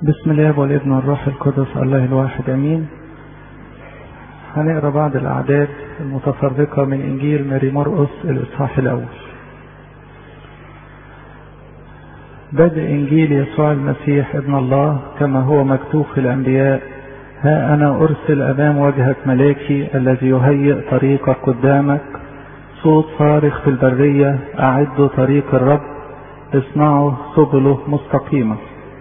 بسم الله والابن والروح القدس الله الواحد امين هنقرا بعض الاعداد المتفرقه من انجيل ماري مرقس الاصحاح الاول بدء انجيل يسوع المسيح ابن الله كما هو مكتوب في الانبياء ها انا ارسل امام وجهك ملاكي الذي يهيئ طريقك قدامك صوت صارخ في البريه اعدوا طريق الرب اصنعوا سبله مستقيمه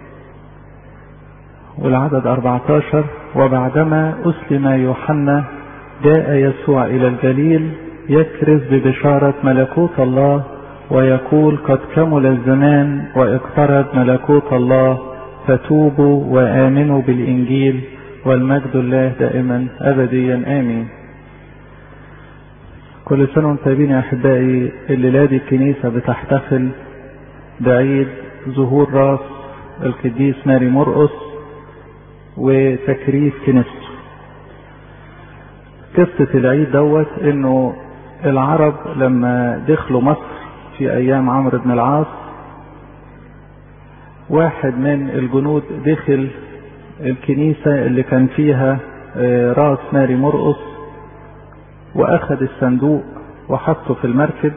والعدد 14 وبعدما أسلم يوحنا جاء يسوع إلى الجليل يكرز ببشارة ملكوت الله ويقول قد كمل الزمان واقترب ملكوت الله فتوبوا وآمنوا بالإنجيل والمجد الله دائما أبديا آمين كل سنة وانتم طيبين يا أحبائي الليلة دي الكنيسة بتحتفل بعيد ظهور راس القديس ماري مرقس وتكريس كنيسته قصة العيد دوت انه العرب لما دخلوا مصر في ايام عمرو بن العاص واحد من الجنود دخل الكنيسة اللي كان فيها راس ماري مرقس واخد الصندوق وحطه في المركب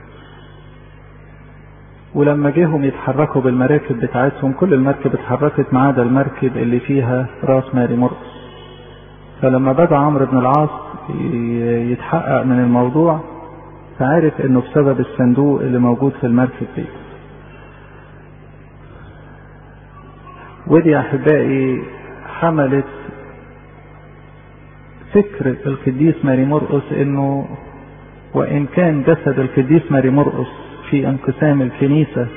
ولما جيهم يتحركوا بالمراكب بتاعتهم كل المركب اتحركت ما عدا المركب اللي فيها راس ماري مرقس فلما بدا عمرو بن العاص يتحقق من الموضوع فعرف انه بسبب الصندوق اللي موجود في المركب دي ودي يا احبائي حملت فكر القديس ماري مرقس انه وان كان جسد القديس ماري مرقس في انقسام الكنيسة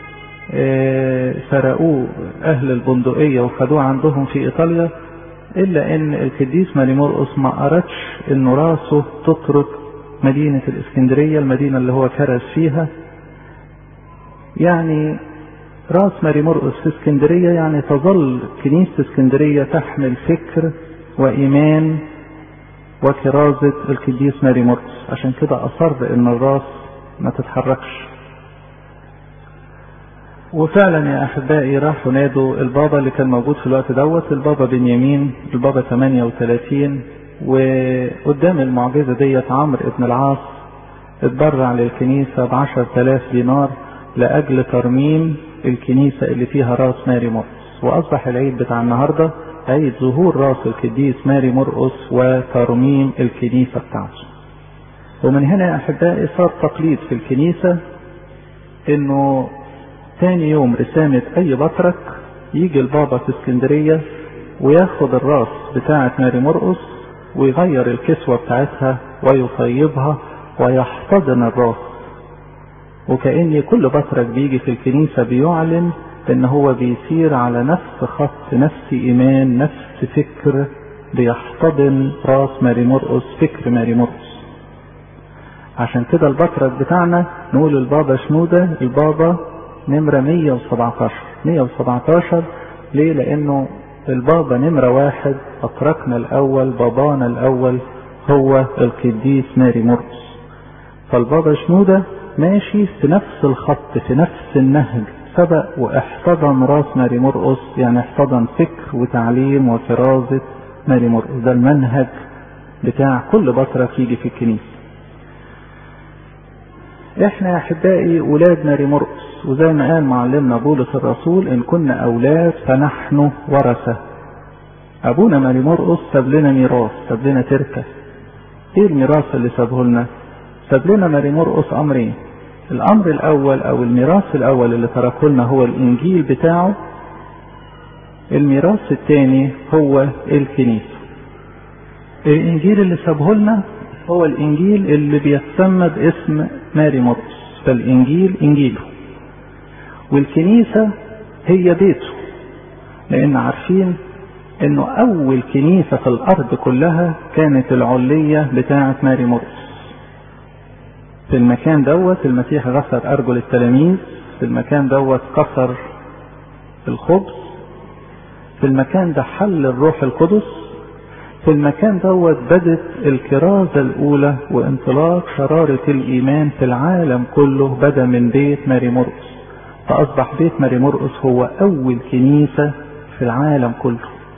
سرقوه أهل البندقية وخدوه عندهم في إيطاليا إلا أن القديس ماري مرقس ما أردش أن راسه تترك مدينة الإسكندرية المدينة اللي هو كرز فيها يعني راس ماري مرقس في اسكندرية يعني تظل كنيسة اسكندرية تحمل فكر وإيمان وكرازة القديس ماري مرقس عشان كده أصر أن الراس ما تتحركش وفعلا يا احبائي راحوا نادوا البابا اللي كان موجود في الوقت دوت البابا بنيامين البابا 38 وقدام المعجزة ديت عمرو ابن العاص اتبرع للكنيسة ب 10000 دينار لأجل ترميم الكنيسة اللي فيها راس ماري مرقس وأصبح العيد بتاع النهاردة عيد ظهور راس القديس ماري مرقس وترميم الكنيسة بتاعته ومن هنا يا احبائي صار تقليد في الكنيسه انه تاني يوم رسامة اي بطرك يجي البابا في اسكندرية وياخد الراس بتاعة ماري مرقس ويغير الكسوة بتاعتها ويطيبها ويحتضن الراس وكأن كل بطرك بيجي في الكنيسة بيعلن ان هو بيسير على نفس خط نفس ايمان نفس فكر بيحتضن راس ماري مرقس فكر ماري مرقس عشان كده البطرك بتاعنا نقول البابا شنودة البابا نمرة 117 117 ليه لانه البابا نمرة واحد بطركنا الاول بابانا الاول هو القديس ماري مرقس فالبابا شنودة ماشي في نفس الخط في نفس النهج سبق واحتضن راس ماري مرقس يعني احتضن فكر وتعليم وكرازة ماري مرقس ده المنهج بتاع كل بطرك يجي في الكنيسة احنا يا احبائي ولاد ماري مرقس وزي ما قال معلمنا بولس الرسول ان كنا اولاد فنحن ورثة ابونا ماري مرقس ساب لنا ميراث ساب لنا تركة ايه الميراث اللي سابه لنا ساب لنا ماري مرقس امرين الامر الاول او الميراث الاول اللي تركه لنا هو الانجيل بتاعه الميراث الثاني هو الكنيسة الانجيل اللي سابه لنا هو الانجيل اللي بيتسمى باسم ماري مرقس فالانجيل انجيله والكنيسة هي بيته لان عارفين انه اول كنيسة في الارض كلها كانت العلية بتاعة ماري مرقس في المكان دوت المسيح غسل ارجل التلاميذ في المكان دوت كسر الخبز في المكان ده حل الروح القدس في المكان دوت بدت الكرازة الأولى وانطلاق شرارة الإيمان في العالم كله بدا من بيت ماري مرقس فأصبح بيت ماري مرقس هو أول كنيسة في العالم كله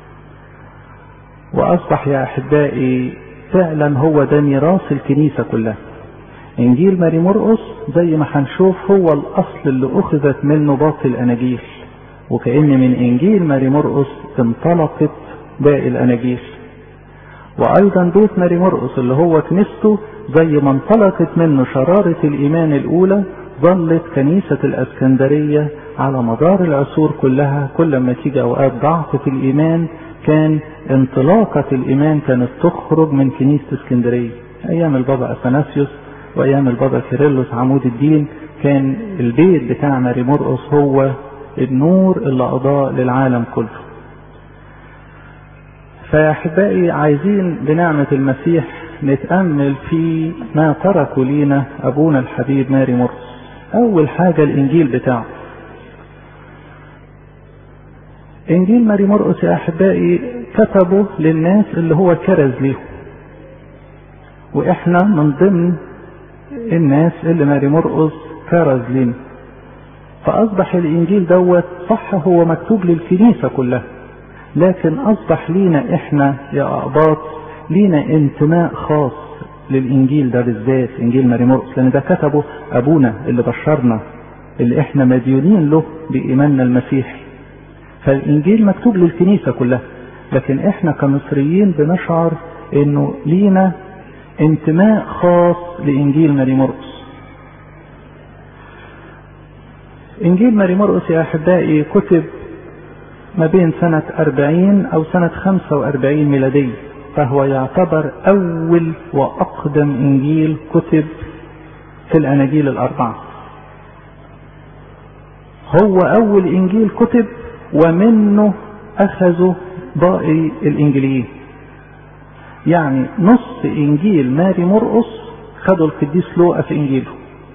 وأصبح يا أحبائي فعلا هو ده ميراث الكنيسة كلها إنجيل ماري مرقس زي ما هنشوف هو الأصل اللي أخذت منه باقي الأناجيل وكأن من إنجيل ماري مرقس انطلقت باقي الأناجيل وأيضا بيت ماري مرقس اللي هو كنيسته زي ما انطلقت منه شرارة الإيمان الأولى ظلت كنيسة الأسكندرية على مدار العصور كلها كل ما تيجي أوقات ضعف في الإيمان كان انطلاقة الإيمان كانت تخرج من كنيسة اسكندرية أيام البابا أثناسيوس وأيام البابا كيرلس عمود الدين كان البيت بتاع ماري مرقس هو النور اللي أضاء للعالم كله فيا أحبائي عايزين بنعمة المسيح نتأمل في ما تركوا لينا أبونا الحبيب ماري مرقس أول حاجة الإنجيل بتاعه إنجيل ماري مرقس يا أحبائي كتبه للناس اللي هو كرز ليهم وإحنا من ضمن الناس اللي ماري مرقس كرز لنا فأصبح الإنجيل دوت صح هو مكتوب للكنيسة كلها لكن أصبح لينا إحنا يا أقباط لينا انتماء خاص للإنجيل ده بالذات إنجيل ماري مرقس لأن ده كتبه أبونا اللي بشرنا اللي إحنا مديونين له بإيماننا المسيحي فالإنجيل مكتوب للكنيسة كلها لكن إحنا كمصريين بنشعر إنه لينا انتماء خاص لإنجيل ماري مرقس إنجيل ماري مرقس يا أحبائي كتب ما بين سنة أربعين أو سنة خمسة وأربعين ميلادية فهو يعتبر أول وأقدم إنجيل كتب في الأناجيل الأربعة هو أول إنجيل كتب ومنه أخذوا باقي الإنجيليين يعني نص إنجيل ماري مرقس خدوا القديس لوقا في إنجيله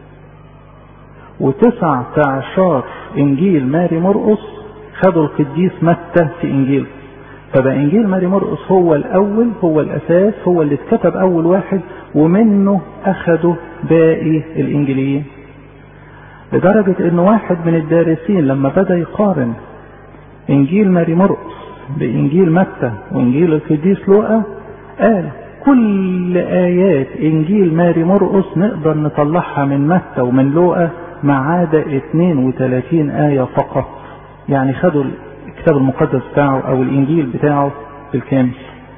وتسعة عشر إنجيل ماري مرقس خدوا القديس متى في إنجيله فبقى إنجيل ماري مرقس هو الأول هو الأساس هو اللي اتكتب أول واحد ومنه أخدوا باقي الإنجيليين لدرجة إن واحد من الدارسين لما بدأ يقارن إنجيل ماري مرقس بإنجيل متى وإنجيل القديس لوقا قال كل آيات إنجيل ماري مرقس نقدر نطلعها من متى ومن لوقا ما عدا 32 آية فقط يعني خدوا الكتاب المقدس بتاعه أو الإنجيل بتاعه بالكامل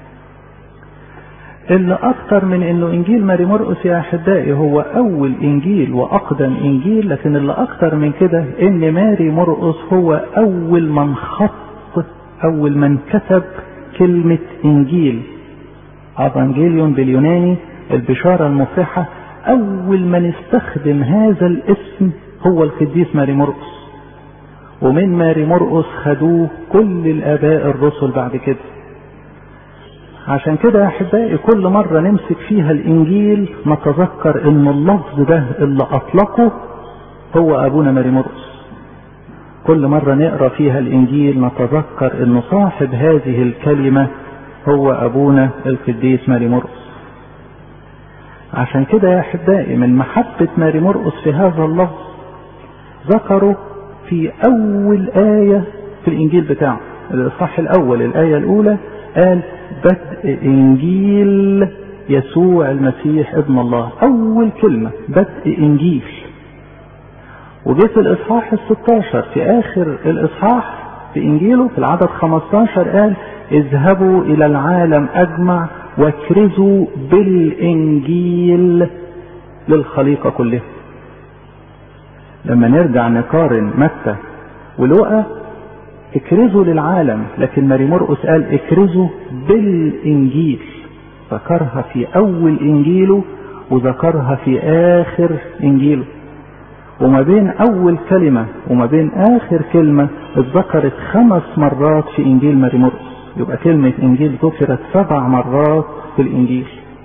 اللي أكتر من إنه إنجيل ماري مرقس يا أحبائي هو أول إنجيل وأقدم إنجيل لكن اللي أكتر من كده إن ماري مرقس هو أول من خط أول من كتب كلمة إنجيل أفانجيليون باليوناني البشارة المفرحة أول من استخدم هذا الاسم هو القديس ماري مرقس ومن ماري مرقس خدوه كل الآباء الرسل بعد كده عشان كده يا أحبائي كل مرة نمسك فيها الإنجيل نتذكر إن اللفظ ده اللي أطلقه هو أبونا ماري مرقس كل مرة نقرأ فيها الإنجيل نتذكر إن صاحب هذه الكلمة هو أبونا القديس ماري مرقس عشان كده يا أحبائي من محبة ماري مرقس في هذا اللفظ ذكروا في أول آية في الإنجيل بتاعه الإصحاح الأول الآية الأولى قال بدء إنجيل يسوع المسيح ابن الله أول كلمة بدء إنجيل وجه في الإصحاح الستاشر في آخر الإصحاح في إنجيله في العدد 15 قال اذهبوا إلى العالم أجمع واكرزوا بالإنجيل للخليقة كلها لما نرجع نقارن متى ولوقا اكرزوا للعالم لكن ماري مرقس قال اكرزوا بالإنجيل ذكرها في أول إنجيله وذكرها في آخر إنجيله وما بين أول كلمة وما بين آخر كلمة اتذكرت خمس مرات في إنجيل ماري مرقس يبقى كلمة إنجيل ذكرت سبع مرات في الإنجيل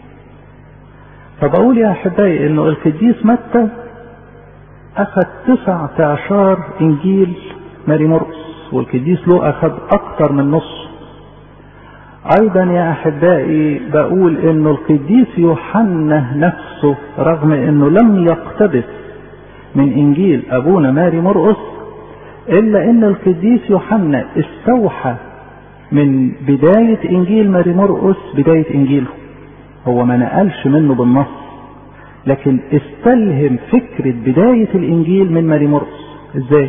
فبقول يا أحبائي إنه القديس متى أخذ تسعة عشر إنجيل ماري مرقس والقديس لوقا أخذ أكتر من نص أيضا يا أحبائي بقول إنه القديس يوحنا نفسه رغم إنه لم يقتبس من إنجيل أبونا ماري مرقس إلا إن القديس يوحنا استوحى من بداية إنجيل ماري مرقس بداية إنجيله هو ما نقلش منه بالنص لكن استلهم فكرة بداية الإنجيل من ماري مرقس إزاي؟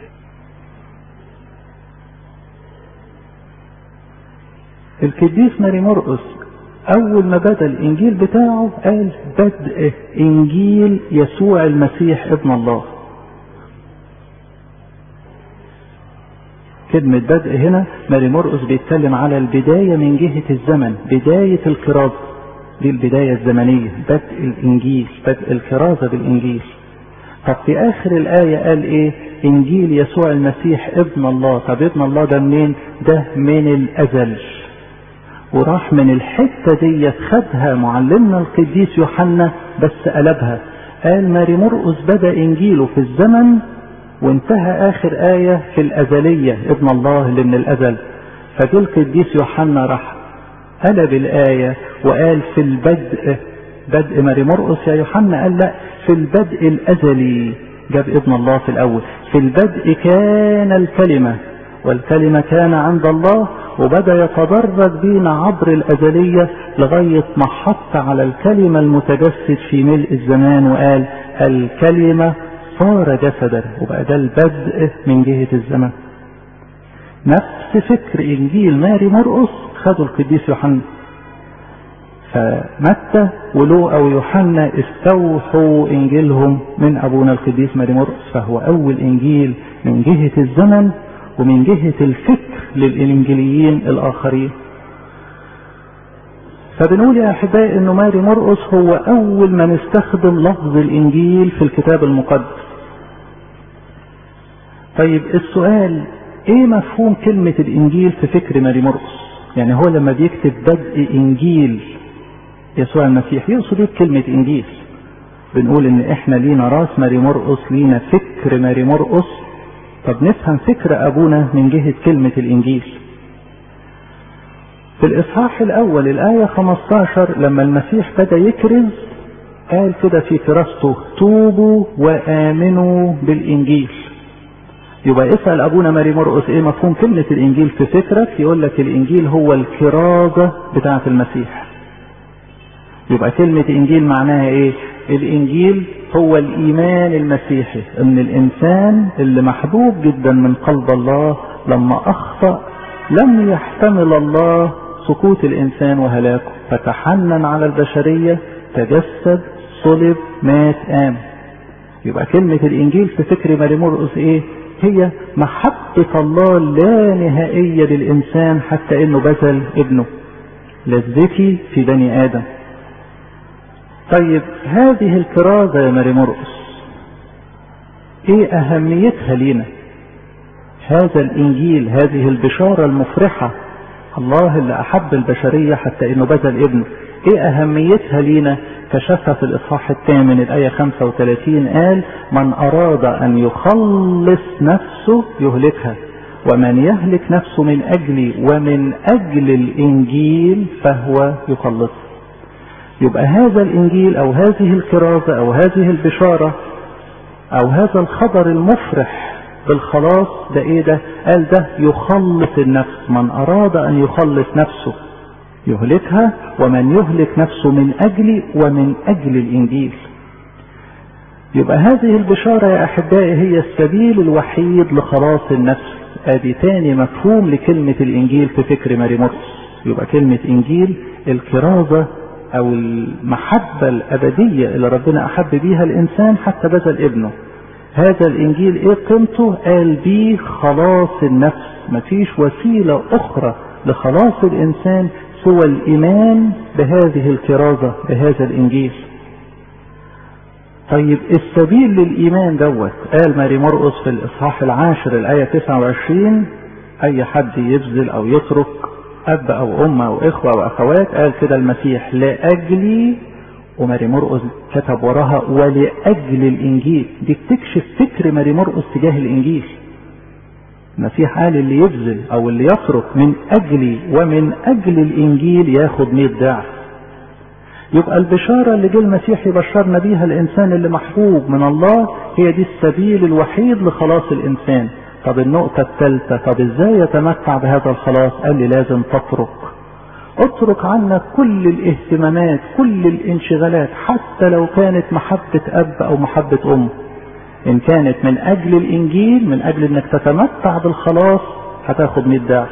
القديس ماري مرقس أول ما بدأ الإنجيل بتاعه قال بدء إنجيل يسوع المسيح ابن الله كلمة بدء هنا ماري مرقس بيتكلم على البداية من جهة الزمن بداية الكرازة دي البداية الزمنية بدء الإنجيل بدء الكرازة بالإنجيل طب في آخر الآية قال إيه إنجيل يسوع المسيح ابن الله طب ابن الله ده منين ده من الأزل وراح من الحتة دي خدها معلمنا القديس يوحنا بس قلبها قال ماري مرقس بدأ إنجيله في الزمن وانتهى آخر آية في الأزلية ابن الله اللي من الأزل فجه القديس يوحنا راح قلب الآية وقال في البدء بدء ماري مرقس يا يوحنا قال لا في البدء الأزلي جاب ابن الله في الأول في البدء كان الكلمة والكلمة كان عند الله وبدأ يتدرج بينا عبر الأزلية لغاية ما حط على الكلمة المتجسد في ملء الزمان وقال الكلمة صار جسدا وبقى ده البدء من جهة الزمن نفس فكر إنجيل ماري مرقس خدوا القديس يوحنا فمتى ولوقا ويوحنا استوحوا انجيلهم من ابونا القديس ماري مرقس فهو اول انجيل من جهه الزمن ومن جهه الفكر للانجيليين الاخرين فبنقول يا احبائي انه ماري مرقس هو اول من استخدم لفظ الانجيل في الكتاب المقدس طيب السؤال ايه مفهوم كلمة الانجيل في فكر ماري مرقس يعني هو لما بيكتب بدء انجيل يسوع المسيح يقصد ايه بكلمة انجيل بنقول ان احنا لينا راس ماري مرقس لينا فكر ماري مرقس طب نفهم فكر ابونا من جهة كلمة الانجيل في الاصحاح الاول الاية 15 لما المسيح بدأ يكرز قال كده في كراسته توبوا وامنوا بالانجيل يبقى اسأل ابونا ماري مرقس ايه مفهوم كلمة الانجيل في فكرك يقول لك الانجيل هو الكرازة بتاعة المسيح يبقى كلمة انجيل معناها ايه الانجيل هو الايمان المسيحي ان الانسان اللي محبوب جدا من قلب الله لما اخطأ لم يحتمل الله سقوط الانسان وهلاكه فتحنن على البشرية تجسد صلب مات قام يبقى كلمة الانجيل في فكر ماري مرقس ايه هي محبة الله لا نهائية للإنسان حتى إنه بذل ابنه لذتي في بني آدم طيب هذه الكرازة يا ماري مرقس ايه اهميتها لينا هذا الانجيل هذه البشارة المفرحة الله اللي احب البشرية حتى انه بذل ابنه ايه اهميتها لينا كشفها في الاصحاح الثامن الاية 35 قال من اراد ان يخلص نفسه يهلكها ومن يهلك نفسه من اجلي ومن اجل الانجيل فهو يخلصها يبقى هذا الانجيل او هذه الكرازة او هذه البشارة او هذا الخبر المفرح بالخلاص ده ايه ده قال ده يخلص النفس من اراد ان يخلص نفسه يهلكها ومن يهلك نفسه من اجلي ومن اجل الانجيل يبقى هذه البشارة يا احبائي هي السبيل الوحيد لخلاص النفس ادي تاني مفهوم لكلمة الانجيل في فكر ماري مرقس يبقى كلمة انجيل الكرازة او المحبة الابدية اللي ربنا احب بيها الانسان حتى بذل ابنه هذا الانجيل ايه قيمته قال بيه خلاص النفس مفيش وسيلة اخرى لخلاص الانسان سوى الايمان بهذه الكرازة بهذا الانجيل طيب السبيل للايمان دوت قال ماري مرقس في الاصحاح العاشر الايه 29 اي حد يبذل او يترك اب او ام او اخوه او اخوات قال كده المسيح لاجلي وماري مرقس كتب وراها ولاجل الانجيل دي بتكشف فكر ماري مرقس تجاه الانجيل المسيح قال اللي يبذل او اللي يترك من اجلي ومن اجل الانجيل ياخد 100 ضعف يبقى البشاره اللي جه المسيح يبشرنا بيها الانسان اللي محبوب من الله هي دي السبيل الوحيد لخلاص الانسان طب النقطة الثالثة طب ازاي يتمتع بهذا الخلاص قال لي لازم تترك اترك عنك كل الاهتمامات كل الانشغالات حتى لو كانت محبة اب او محبة ام ان كانت من اجل الانجيل من اجل انك تتمتع بالخلاص هتاخد 100 ضعف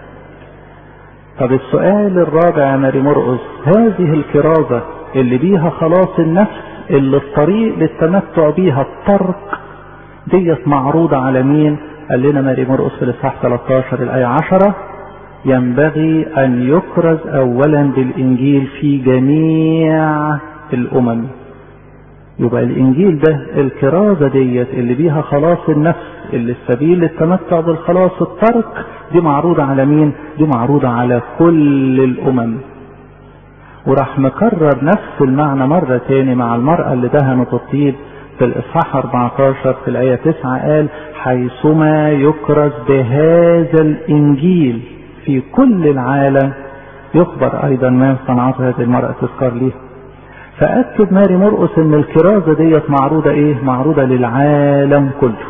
طب السؤال الرابع يا ماري مرقس هذه الكرازة اللي بيها خلاص النفس اللي الطريق للتمتع بيها الترك ديت معروضة على مين قال لنا ماري مرقس في الاصحاح 13 الايه 10 ينبغي ان يكرز اولا بالانجيل في جميع الامم يبقى الانجيل ده الكرازه ديت اللي بيها خلاص النفس اللي السبيل للتمتع بالخلاص الترك دي معروضه على مين دي معروضه على كل الامم وراح مكرر نفس المعنى مرة تاني مع المرأة اللي دهنت الطيب في الإصحاح 14 في الآية 9 قال حيثما يكرز بهذا الإنجيل في كل العالم يخبر أيضا ما صنعته هذه المرأة تذكر ليه فأكد ماري مرقس إن الكرازة ديت معروضة إيه؟ معروضة للعالم كله.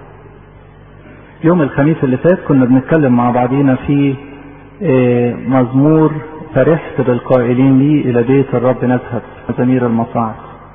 يوم الخميس اللي فات كنا بنتكلم مع بعضينا في إيه مزمور فرحت بالقائلين لي إلى بيت الرب نذهب مزامير المصاعد.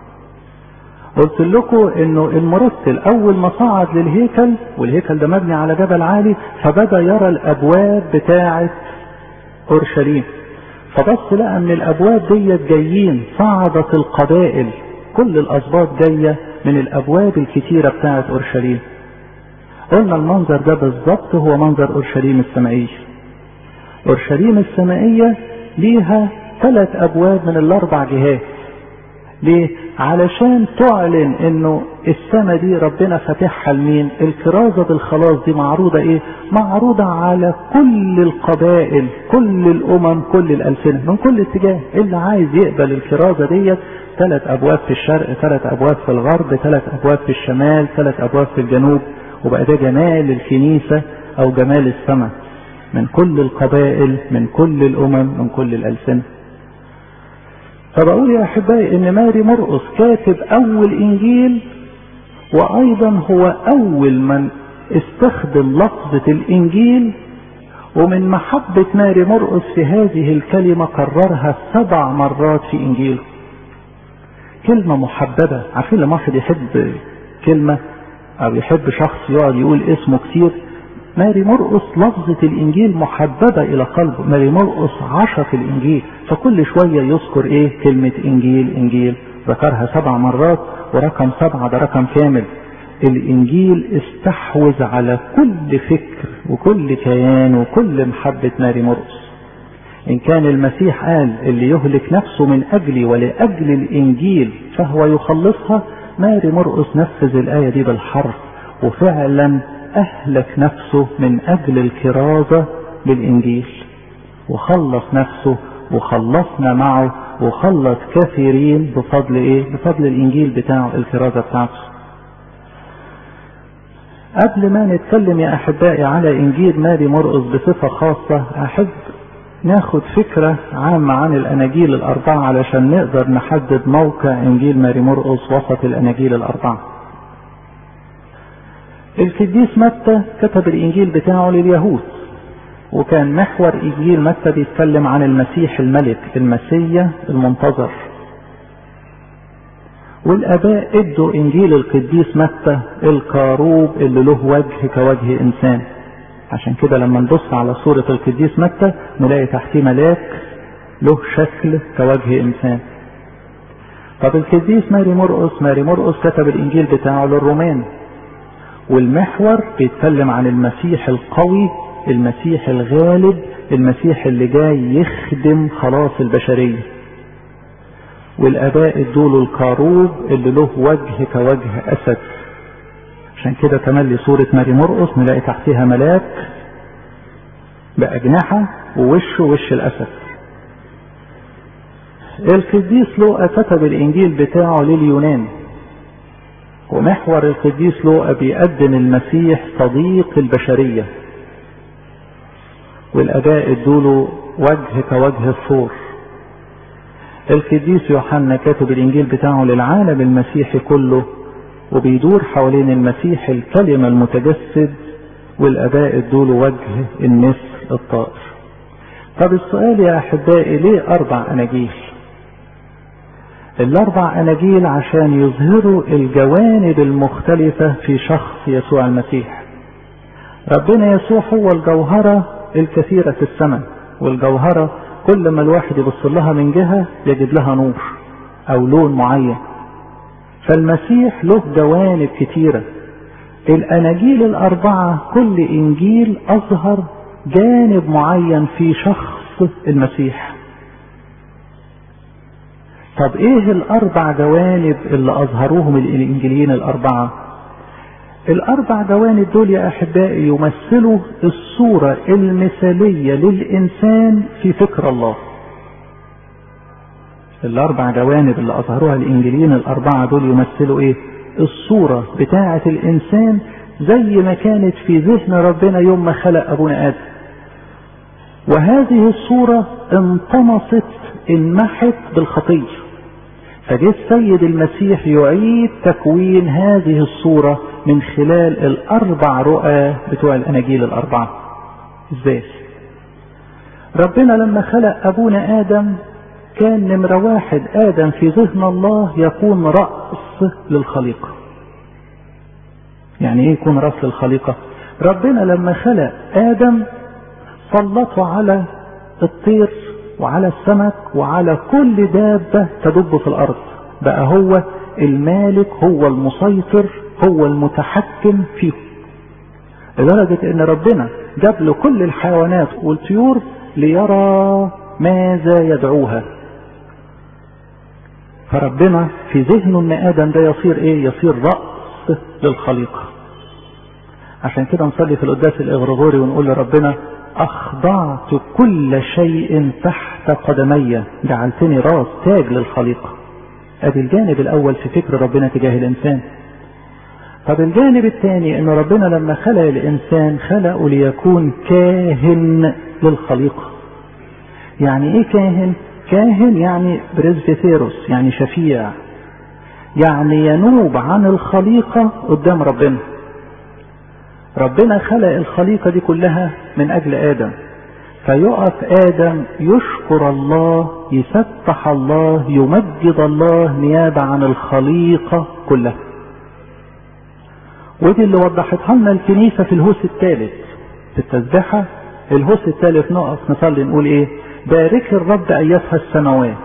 قلت لكم انه المرتل اول ما صعد للهيكل والهيكل ده مبني على جبل عالي فبدا يرى الابواب بتاعه اورشليم فبص لقى ان الابواب ديت جايين صعدت القبائل كل الاسباط جايه من الابواب الكتيره بتاعه اورشليم قلنا المنظر ده بالظبط هو منظر اورشليم السمائيه اورشليم السمائيه ليها ثلاث ابواب من الاربع جهات ليه علشان تعلن انه السماء دي ربنا فاتحها لمين الكرازه بالخلاص دي معروضه ايه معروضه على كل القبائل كل الامم كل الالسنه من كل اتجاه اللي عايز يقبل الكرازه ديت ثلاث ابواب في الشرق ثلاث ابواب في الغرب ثلاث ابواب في الشمال ثلاث ابواب في الجنوب وبقى ده جمال الكنيسه او جمال السماء من كل القبائل من كل الامم من كل الالسنه فبقول يا احبائي ان ماري مرقس كاتب اول انجيل وايضا هو اول من استخدم لفظة الانجيل ومن محبة ماري مرقس في هذه الكلمة كررها سبع مرات في انجيله كلمة محببة عارفين لما واحد يحب كلمة او يحب شخص يقعد يقول اسمه كتير ماري مرقس لفظة الإنجيل محببة إلى قلبه ماري مرقس عشق الإنجيل فكل شوية يذكر إيه كلمة إنجيل إنجيل ذكرها سبع مرات ورقم سبعة ده رقم كامل الإنجيل استحوذ على كل فكر وكل كيان وكل محبة ماري مرقس إن كان المسيح قال اللي يهلك نفسه من أجلي ولأجل الإنجيل فهو يخلصها ماري مرقس نفذ الآية دي بالحرف وفعلا أهلك نفسه من أجل الكرازة بالإنجيل وخلص نفسه وخلصنا معه وخلص كثيرين بفضل إيه؟ بفضل الإنجيل بتاعه الكرازة بتاعته. قبل ما نتكلم يا أحبائي على إنجيل ماري مرقس بصفة خاصة أحب ناخد فكرة عامة عن الأناجيل الأربعة علشان نقدر نحدد موقع إنجيل ماري مرقس وسط الأناجيل الأربعة. القديس متى كتب الانجيل بتاعه لليهود وكان محور انجيل متى بيتكلم عن المسيح الملك المسيا المنتظر والاباء ادوا انجيل القديس متى الكاروب اللي له وجه كوجه انسان عشان كده لما نبص على صورة القديس متى نلاقي تحتيه ملاك له شكل كوجه انسان طب القديس ماري مرقس ماري مرقس كتب الانجيل بتاعه للرومان والمحور بيتكلم عن المسيح القوي المسيح الغالب المسيح اللي جاي يخدم خلاص البشرية والاباء ادوله الكاروب اللي له وجه كوجه اسد عشان كده تملي صورة ماري مرقس نلاقي تحتها ملاك بأجنحة ووشه وش الأسد القديس لوقا كتب الإنجيل بتاعه لليونان ومحور القديس لوقا بيقدم المسيح صديق البشرية والأباء ادوله وجه كوجه الثور القديس يوحنا كاتب الإنجيل بتاعه للعالم المسيحي كله وبيدور حوالين المسيح الكلمة المتجسد والاباء ادوا له وجه النسر الطائر طب السؤال يا احبائي ليه اربع اناجيل الاربع اناجيل عشان يظهروا الجوانب المختلفة في شخص يسوع المسيح ربنا يسوع هو الجوهرة الكثيرة في السماء والجوهرة كل ما الواحد يبص لها من جهة يجد لها نور او لون معين فالمسيح له جوانب كتيرة الاناجيل الاربعة كل انجيل اظهر جانب معين في شخص المسيح طب ايه الاربع جوانب اللي اظهروهم الانجيليين الاربعة الاربع جوانب دول يا احبائي يمثلوا الصورة المثالية للانسان في فكر الله الاربع جوانب اللي اظهروها الانجيليين الاربعة دول يمثلوا ايه الصورة بتاعة الانسان زي ما كانت في ذهن ربنا يوم ما خلق ابونا ادم وهذه الصورة انطمست انمحت بالخطية فجه السيد المسيح يعيد تكوين هذه الصورة من خلال الاربع رؤى بتوع الاناجيل الاربعة ازاي ربنا لما خلق ابونا ادم كان نمرة واحد ادم في ذهن الله يكون رأس للخليقة يعني ايه يكون رأس للخليقة ربنا لما خلق ادم سلطه على الطير وعلى السمك وعلى كل دابة تدب في الارض بقى هو المالك هو المسيطر هو المتحكم فيه لدرجة ان ربنا جاب له كل الحيوانات والطيور ليرى ماذا يدعوها فربنا في ذهنه ان ادم ده يصير ايه يصير رأس للخليقة عشان كده نصلي في القداس الاغريغوري ونقول لربنا اخضعت كل شيء تحت قدمي جعلتني راس تاج للخليقة ادي الجانب الاول في فكر ربنا تجاه الانسان طب الجانب الثاني ان ربنا لما خلق الانسان خلقه ليكون كاهن للخليقة يعني ايه كاهن كاهن يعني بريزبيثيروس يعني شفيع يعني ينوب عن الخليقة قدام ربنا ربنا خلق الخليقة دي كلها من أجل آدم فيقف آدم يشكر الله يسبح الله يمجد الله نيابة عن الخليقة كلها ودي اللي وضحتها لنا الكنيسة في الهوس الثالث في التسبحة الهوس الثالث نقف نصلي نقول ايه بارك الرب ايتها السماوات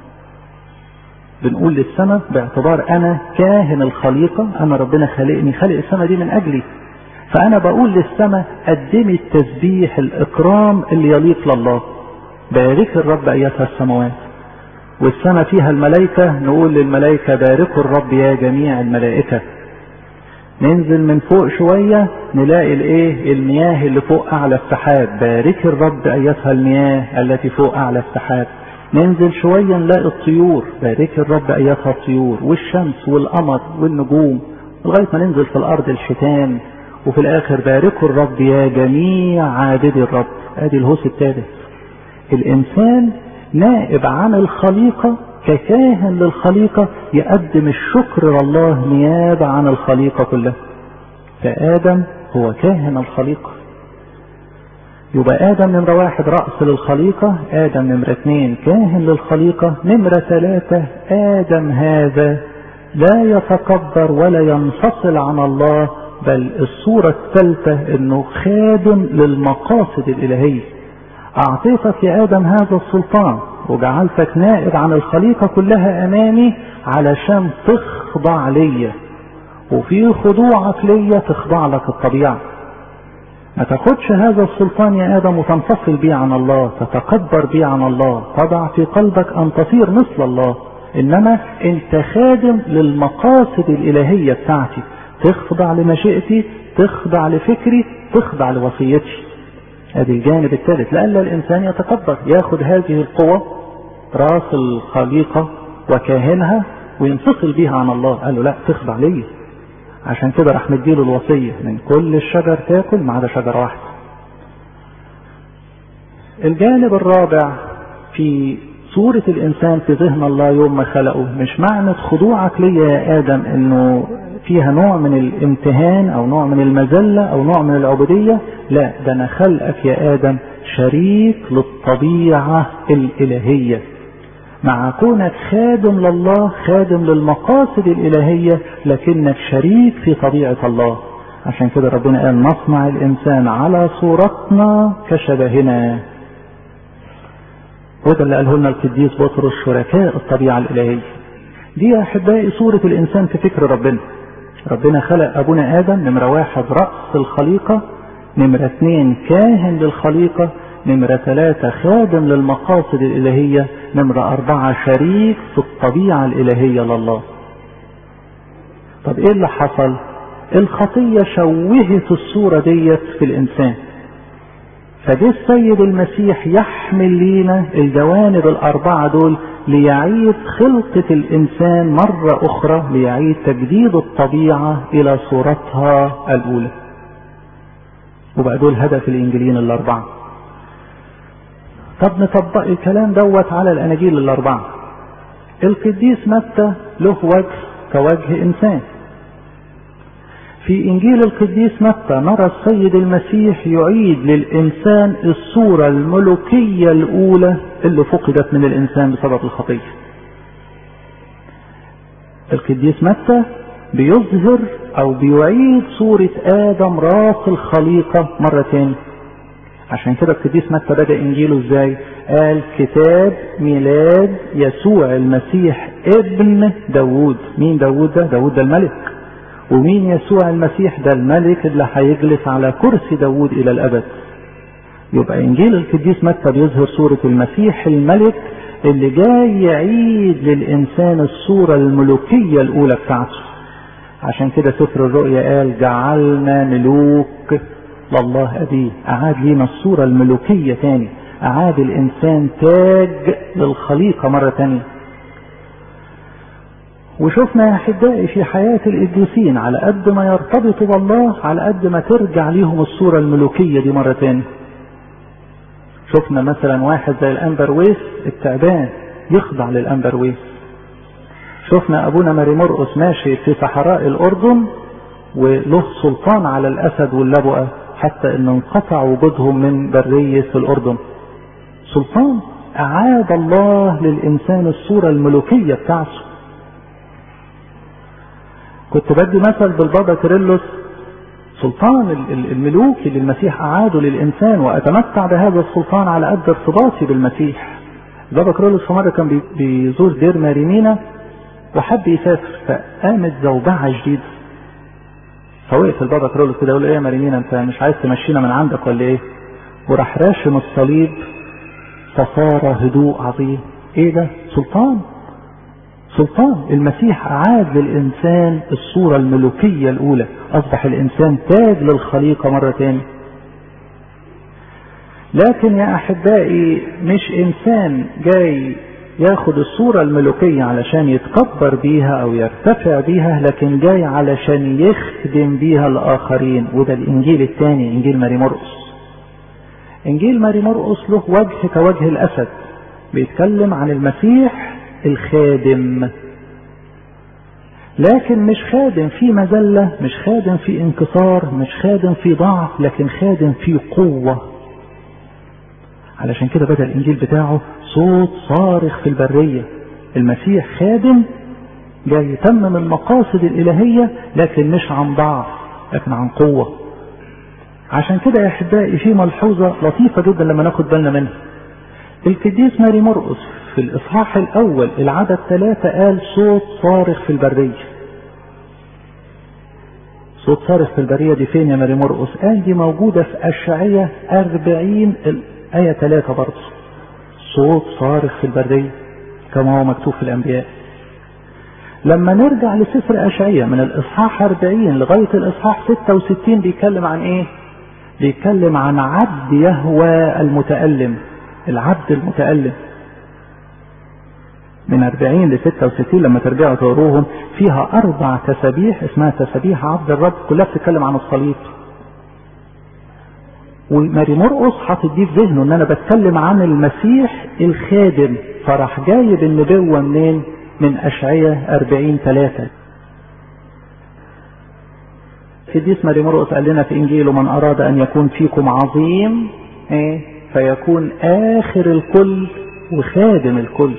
بنقول للسماء باعتبار انا كاهن الخليقة انا ربنا خلقني خلق السماء دي من اجلي فانا بقول للسماء قدمي التسبيح الاكرام اللي يليق لله بارك الرب ايتها السماوات والسماء فيها الملائكة نقول للملائكة باركوا الرب يا جميع الملائكة ننزل من فوق شوية نلاقي الايه المياه اللي فوق اعلى السحاب بارك الرب ايتها المياه التي فوق اعلى السحاب ننزل شوية نلاقي الطيور بارك الرب ايتها الطيور والشمس والقمر والنجوم لغاية ما ننزل في الارض الحيتان وفي الاخر باركوا الرب يا جميع عابدي الرب ادي الهوس الثالث الانسان نائب عن الخليقة ككاهن للخليقة يقدم الشكر لله نيابة عن الخليقة كلها فآدم هو كاهن الخليقة يبقى آدم نمرة واحد رأس للخليقة آدم نمرة اثنين كاهن للخليقة نمرة ثلاثة آدم هذا لا يتكبر ولا ينفصل عن الله بل الصورة الثالثة انه خادم للمقاصد الالهية اعطيتك يا ادم هذا السلطان وجعلتك نائب عن الخليقة كلها امامي علشان تخضع ليا وفي خضوعك ليا تخضع لك الطبيعة ما تاخدش هذا السلطان يا ادم وتنفصل بيه عن الله تتكبر بيه عن الله تضع في قلبك ان تصير مثل الله انما انت خادم للمقاصد الالهية بتاعتي تخضع لمشيئتي تخضع لفكري تخضع لوصيتي ادي الجانب الثالث لألا الإنسان يتكبر ياخد هذه القوة راس الخليقة وكاهنها وينفصل بيها عن الله قال له لا تخضع لي عشان كده راح مديله الوصية من كل الشجر تاكل ما عدا شجرة واحدة الجانب الرابع في صورة الإنسان في ذهن الله يوم ما خلقه مش معنى خضوعك ليا يا آدم إنه فيها نوع من الامتهان أو نوع من المذلة أو نوع من العبودية لا ده أنا خلقك يا آدم شريك للطبيعة الإلهية مع كونك خادم لله خادم للمقاصد الإلهية لكنك شريك في طبيعة الله عشان كده ربنا قال نصنع الإنسان على صورتنا كشبهنا وده اللي قاله لنا القديس بطرس شركاء الطبيعة الإلهية دي يا أحبائي صورة الإنسان في فكر ربنا ربنا خلق أبونا آدم نمرة واحد رأس الخليقة نمرة اثنين كاهن للخليقة نمرة ثلاثة خادم للمقاصد الإلهية نمرة أربعة شريك في الطبيعة الإلهية لله طب إيه اللي حصل الخطية شوهت الصورة ديت في الإنسان فجه السيد المسيح يحمل لينا الجوانب الأربعة دول ليعيد خلقة الإنسان مرة أخرى ليعيد تجديد الطبيعة إلى صورتها الأولى وبقى دول هدف الإنجيلين الأربعة طب نطبق الكلام دوت على الأناجيل الأربعة القديس متى له وجه كوجه إنسان في إنجيل القديس متى نرى السيد المسيح يعيد للإنسان الصورة الملوكية الأولى اللي فقدت من الإنسان بسبب الخطية. القديس متى بيظهر أو بيعيد صورة آدم راس الخليقة مرة تاني. عشان كده القديس متى بدأ إنجيله إزاي؟ قال كتاب ميلاد يسوع المسيح ابن داوود، مين داوود ده؟ داوود ده الملك. ومين يسوع المسيح ده الملك اللي هيجلس على كرسي داوود الى الابد يبقى انجيل القديس متى بيظهر صورة المسيح الملك اللي جاي يعيد للانسان الصورة الملوكية الاولى بتاعته عشان كده سفر الرؤيا قال جعلنا ملوك لله ابيه اعاد لينا الصورة الملوكية تاني اعاد الانسان تاج للخليقة مرة تانية وشفنا يا احبائي في حياة القديسين على قد ما يرتبطوا بالله على قد ما ترجع ليهم الصورة الملوكية دي مرة تاني. شفنا مثلا واحد زي الأنبرويس التعبان يخضع للأنبرويس. شفنا أبونا ماري مرقس ماشي في صحراء الأردن وله سلطان على الأسد واللبؤة حتى إن انقطع وجودهم من برية الأردن. سلطان أعاد الله للإنسان الصورة الملوكية بتاعته. كنت بدي مثل بالبابا كيرلس سلطان الملوك اللي المسيح أعاده للإنسان وأتمتع بهذا السلطان على قد ارتباطي بالمسيح البابا كيرلس في مرة كان بيزور دير ماريمينا وحب يسافر فقامت زوبعة جديدة فوقف البابا كيرلس كده يقول ايه يا ماريمينا انت مش عايز تمشينا من عندك ولا ايه وراح راشم الصليب فصار هدوء عظيم ايه ده سلطان سلطان المسيح أعاد للإنسان الصورة الملوكية الأولى أصبح الإنسان تاج للخليقة مرة تاني لكن يا أحبائي مش إنسان جاي ياخد الصورة الملوكية علشان يتكبر بيها أو يرتفع بيها لكن جاي علشان يخدم بيها الآخرين وده الإنجيل الثاني إنجيل ماري مرقس إنجيل ماري مرقس له وجه كوجه الأسد بيتكلم عن المسيح الخادم لكن مش خادم في مذلة مش خادم في انكسار مش خادم في ضعف لكن خادم في قوة علشان كده بدأ الإنجيل بتاعه صوت صارخ في البرية المسيح خادم جاي يتمم المقاصد الإلهية لكن مش عن ضعف لكن عن قوة عشان كده يا أحبائي في ملحوظة لطيفة جدا لما ناخد بالنا منها القديس ماري مرقس في الإصحاح الأول العدد ثلاثة قال صوت صارخ في البرية صوت صارخ في البرية دي فين يا ماري مرقس قال دي موجودة في أشعية أربعين الآية ثلاثة برضه صوت صارخ في البرية كما هو مكتوب في الأنبياء لما نرجع لسفر أشعية من الإصحاح 40 لغاية الإصحاح 66 بيتكلم عن إيه؟ بيتكلم عن عبد يهوى المتألم العبد المتألم من 40 ل 66 لما ترجعوا تقروهم فيها أربع تسابيح اسمها تسابيح عبد الرب كلها بتتكلم عن الصليب وماري مرقص حاطط دي في ذهنه ان انا بتكلم عن المسيح الخادم فراح جايب النبوة منين من اشعية اربعين ثلاثة القديس ماري مرقص قال لنا في انجيله من اراد ان يكون فيكم عظيم ايه فيكون اخر الكل وخادم الكل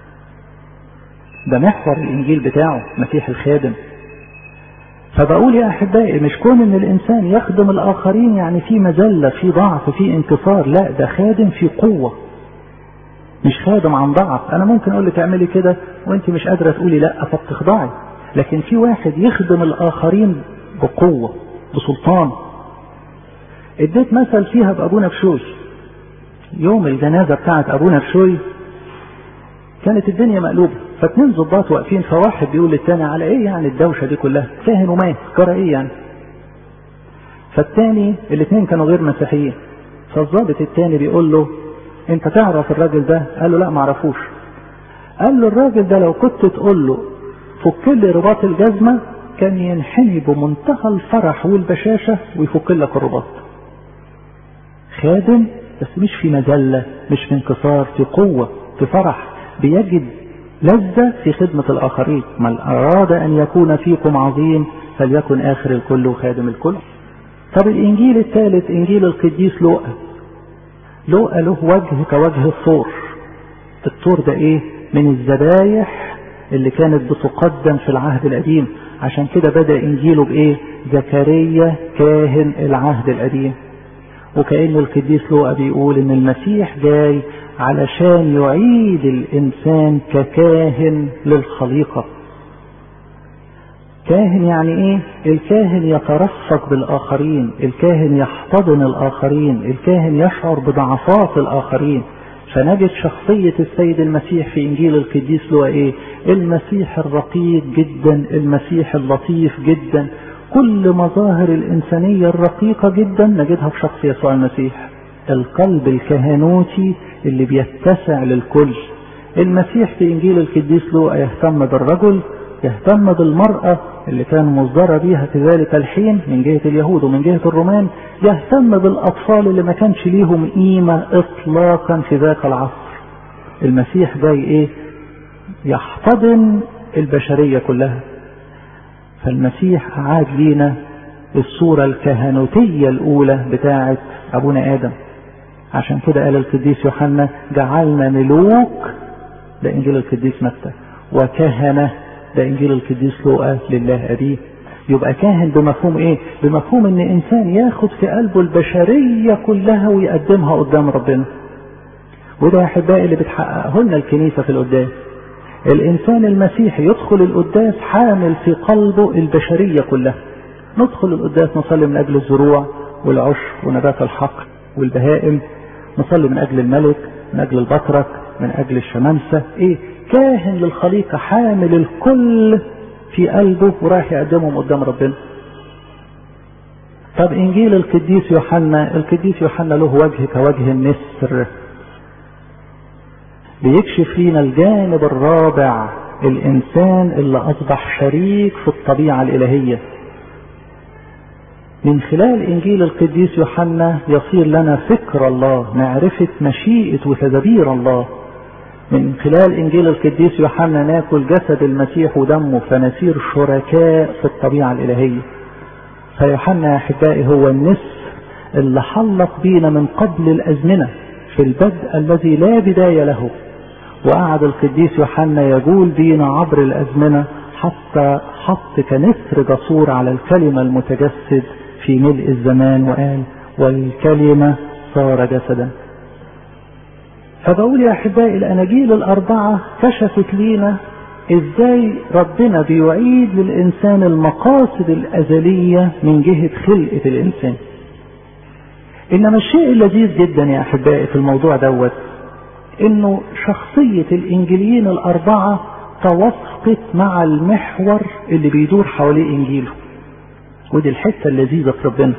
ده محور الانجيل بتاعه مسيح الخادم فبقول يا احبائي مش كون ان الانسان يخدم الاخرين يعني في مذله في ضعف في انكسار لا ده خادم في قوه مش خادم عن ضعف انا ممكن اقول لك اعملي كده وانت مش قادره تقولي لا فبتخضعي لكن في واحد يخدم الاخرين بقوه بسلطان اديت مثل فيها بابونا بشوي يوم الجنازه بتاعت ابونا بشوي كانت الدنيا مقلوبه فاتنين ظباط واقفين فواحد بيقول للتاني على ايه يعني الدوشه دي كلها كاهن ومات جرى ايه يعني فالتاني الاثنين كانوا غير مسيحيين فالظابط التاني بيقول له انت تعرف الراجل ده قال له لا ما اعرفوش قال له الراجل ده لو كنت تقول له فك لي رباط الجزمه كان ينحني بمنتهى الفرح والبشاشه ويفك لك الرباط خادم بس مش في مذله مش في انكسار في قوه في فرح بيجد لذة في خدمة الآخرين من أراد أن يكون فيكم عظيم فليكن آخر الكل وخادم الكل طب الإنجيل الثالث إنجيل القديس لوقا لوقا له وجه كوجه الثور الثور ده إيه من الذبايح اللي كانت بتقدم في العهد القديم عشان كده بدأ إنجيله بإيه زكريا كاهن العهد القديم وكأن القديس لوقا بيقول إن المسيح جاي علشان يعيد الإنسان ككاهن للخليقة كاهن يعني ايه الكاهن يترفق بالآخرين الكاهن يحتضن الآخرين الكاهن يشعر بضعفات الآخرين فنجد شخصية السيد المسيح في إنجيل القديس لوقا ايه المسيح الرقيق جدا المسيح اللطيف جدا كل مظاهر الإنسانية الرقيقة جدا نجدها في شخص يسوع المسيح القلب الكهنوتي اللي بيتسع للكل المسيح في انجيل القديس لوقا يهتم بالرجل يهتم بالمرأة اللي كان مصدر بيها في ذلك الحين من جهة اليهود ومن جهة الرومان يهتم بالأطفال اللي ما كانش ليهم قيمة إطلاقا في ذاك العصر المسيح جاي إيه يحتضن البشرية كلها فالمسيح أعاد لينا الصورة الكهنوتية الأولى بتاعة أبونا آدم عشان كده قال القديس يوحنا جعلنا ملوك ده انجيل القديس متى وكهنه ده انجيل القديس لوقا لله ابيه يبقى كاهن بمفهوم ايه بمفهوم ان انسان ياخد في قلبه البشريه كلها ويقدمها قدام ربنا وده يا احبائي اللي بتحققه لنا الكنيسه في القداس الانسان المسيحي يدخل القداس حامل في قلبه البشريه كلها ندخل القداس نصلي من اجل الزروع والعشر ونبات الحقل والبهائم نصلي من اجل الملك من اجل البطرك من اجل الشمامسة ايه كاهن للخليقة حامل الكل في قلبه ورايح يقدمهم قدام ربنا طب انجيل القديس يوحنا القديس يوحنا له وجه كوجه النسر بيكشف لينا الجانب الرابع الانسان اللي اصبح شريك في الطبيعة الالهية من خلال انجيل القديس يوحنا يصير لنا فكر الله معرفة مشيئة وتدابير الله من خلال انجيل القديس يوحنا ناكل جسد المسيح ودمه فنسير شركاء في الطبيعة الالهية فيوحنا يا احبائي هو النسر اللي حلق بينا من قبل الازمنة في البدء الذي لا بداية له وقعد القديس يوحنا يقول بينا عبر الازمنة حتى حط كنسر جسور على الكلمة المتجسد في ملء الزمان وقال والكلمة صار جسدا فبقول يا احبائي الاناجيل الاربعة كشفت لينا ازاي ربنا بيعيد للانسان المقاصد الازلية من جهة خلقة الانسان انما الشيء اللذيذ جدا يا احبائي في الموضوع دوت انه شخصية الانجيليين الاربعة توافقت مع المحور اللي بيدور حواليه انجيله ودي الحتة اللذيذة في ربنا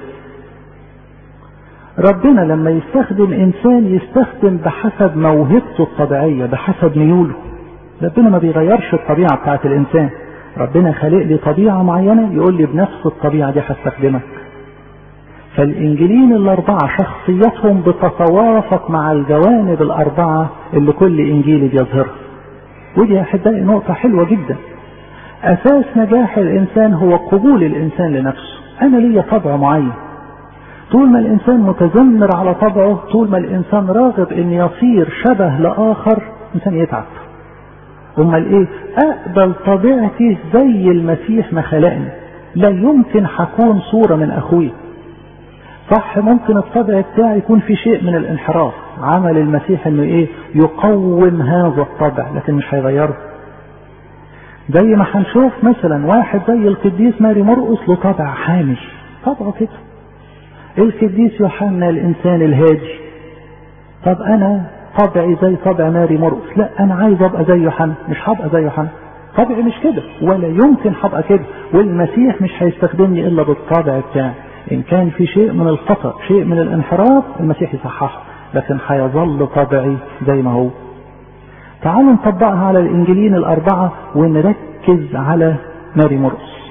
ربنا لما يستخدم انسان يستخدم بحسب موهبته الطبيعية بحسب ميوله ربنا ما بيغيرش الطبيعة بتاعت الانسان ربنا خلق لي طبيعة معينة يقول لي بنفس الطبيعة دي هستخدمك فالإنجيلين الأربعة شخصيتهم بتتوافق مع الجوانب الأربعة اللي كل إنجيل بيظهرها ودي يا أحبائي نقطة حلوة جدا أساس نجاح الإنسان هو قبول الإنسان لنفسه أنا ليا طبع معين طول ما الإنسان متذمر على طبعه طول ما الإنسان راغب إن يصير شبه لآخر إنسان يتعب أمال إيه أقبل طبيعتي زي المسيح ما خلقني لا يمكن هكون صورة من أخوي صح ممكن الطبع بتاعي يكون في شيء من الانحراف عمل المسيح انه ايه يقوم هذا الطبع لكن مش هيغيره زي ما هنشوف مثلا واحد زي القديس ماري مرقس له طبع حامي طبعه كده القديس يوحنا الانسان الهادي طب انا طبعي زي طبع ماري مرقس لا انا عايز ابقى زي يوحنا مش هبقى زي يوحنا طبعي مش كده ولا يمكن هبقى كده والمسيح مش هيستخدمني الا بالطبع بتاعي ان كان في شيء من الخطا شيء من الانحراف المسيح يصححه لكن هيظل طبعي زي ما هو تعالوا نطبقها على الانجيلين الاربعه ونركز على ماري مرقس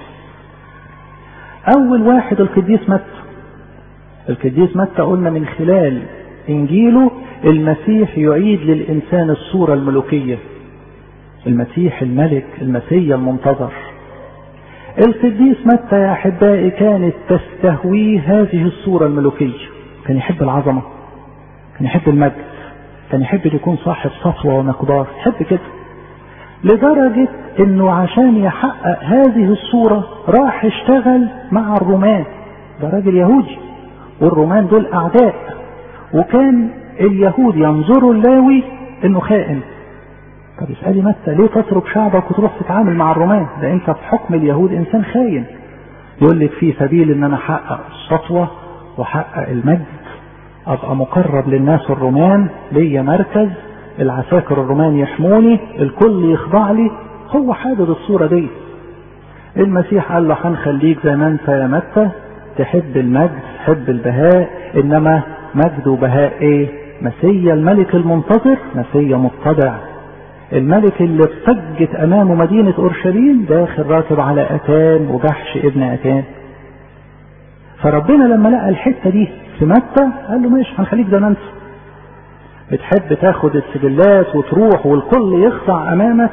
اول واحد القديس متى القديس متى قلنا من خلال انجيله المسيح يعيد للانسان الصوره الملوكيه المسيح الملك المسيا المنتظر القديس متى يا احبائي كانت تستهويه هذه الصوره الملوكيه كان يحب العظمه كان يحب المجد كان يحب ان يكون صاحب سطوه ومقدار يحب كده لدرجه انه عشان يحقق هذه الصوره راح اشتغل مع الرومان ده راجل يهودي والرومان دول اعداء وكان اليهود ينظروا اللاوي انه خائن طب اسألي متى ليه تترك شعبك وتروح تتعامل مع الرومان ده انت في حكم اليهود انسان خاين يقول لك في سبيل ان انا احقق السطوة واحقق المجد ابقى مقرب للناس الرومان ليا مركز العساكر الرومان يحموني الكل يخضع لي هو حابب الصورة دي المسيح قال له هنخليك زي ما انت يا متى تحب المجد تحب البهاء انما مجد وبهاء ايه مسيا الملك المنتظر مسيا متضع الملك اللي ارتجت امامه مدينة اورشليم داخل راكب على اتان وجحش ابن اتان فربنا لما لقى الحتة دي في متى قال له ماشي هنخليك زي ما انت بتحب تاخد السجلات وتروح والكل يخضع امامك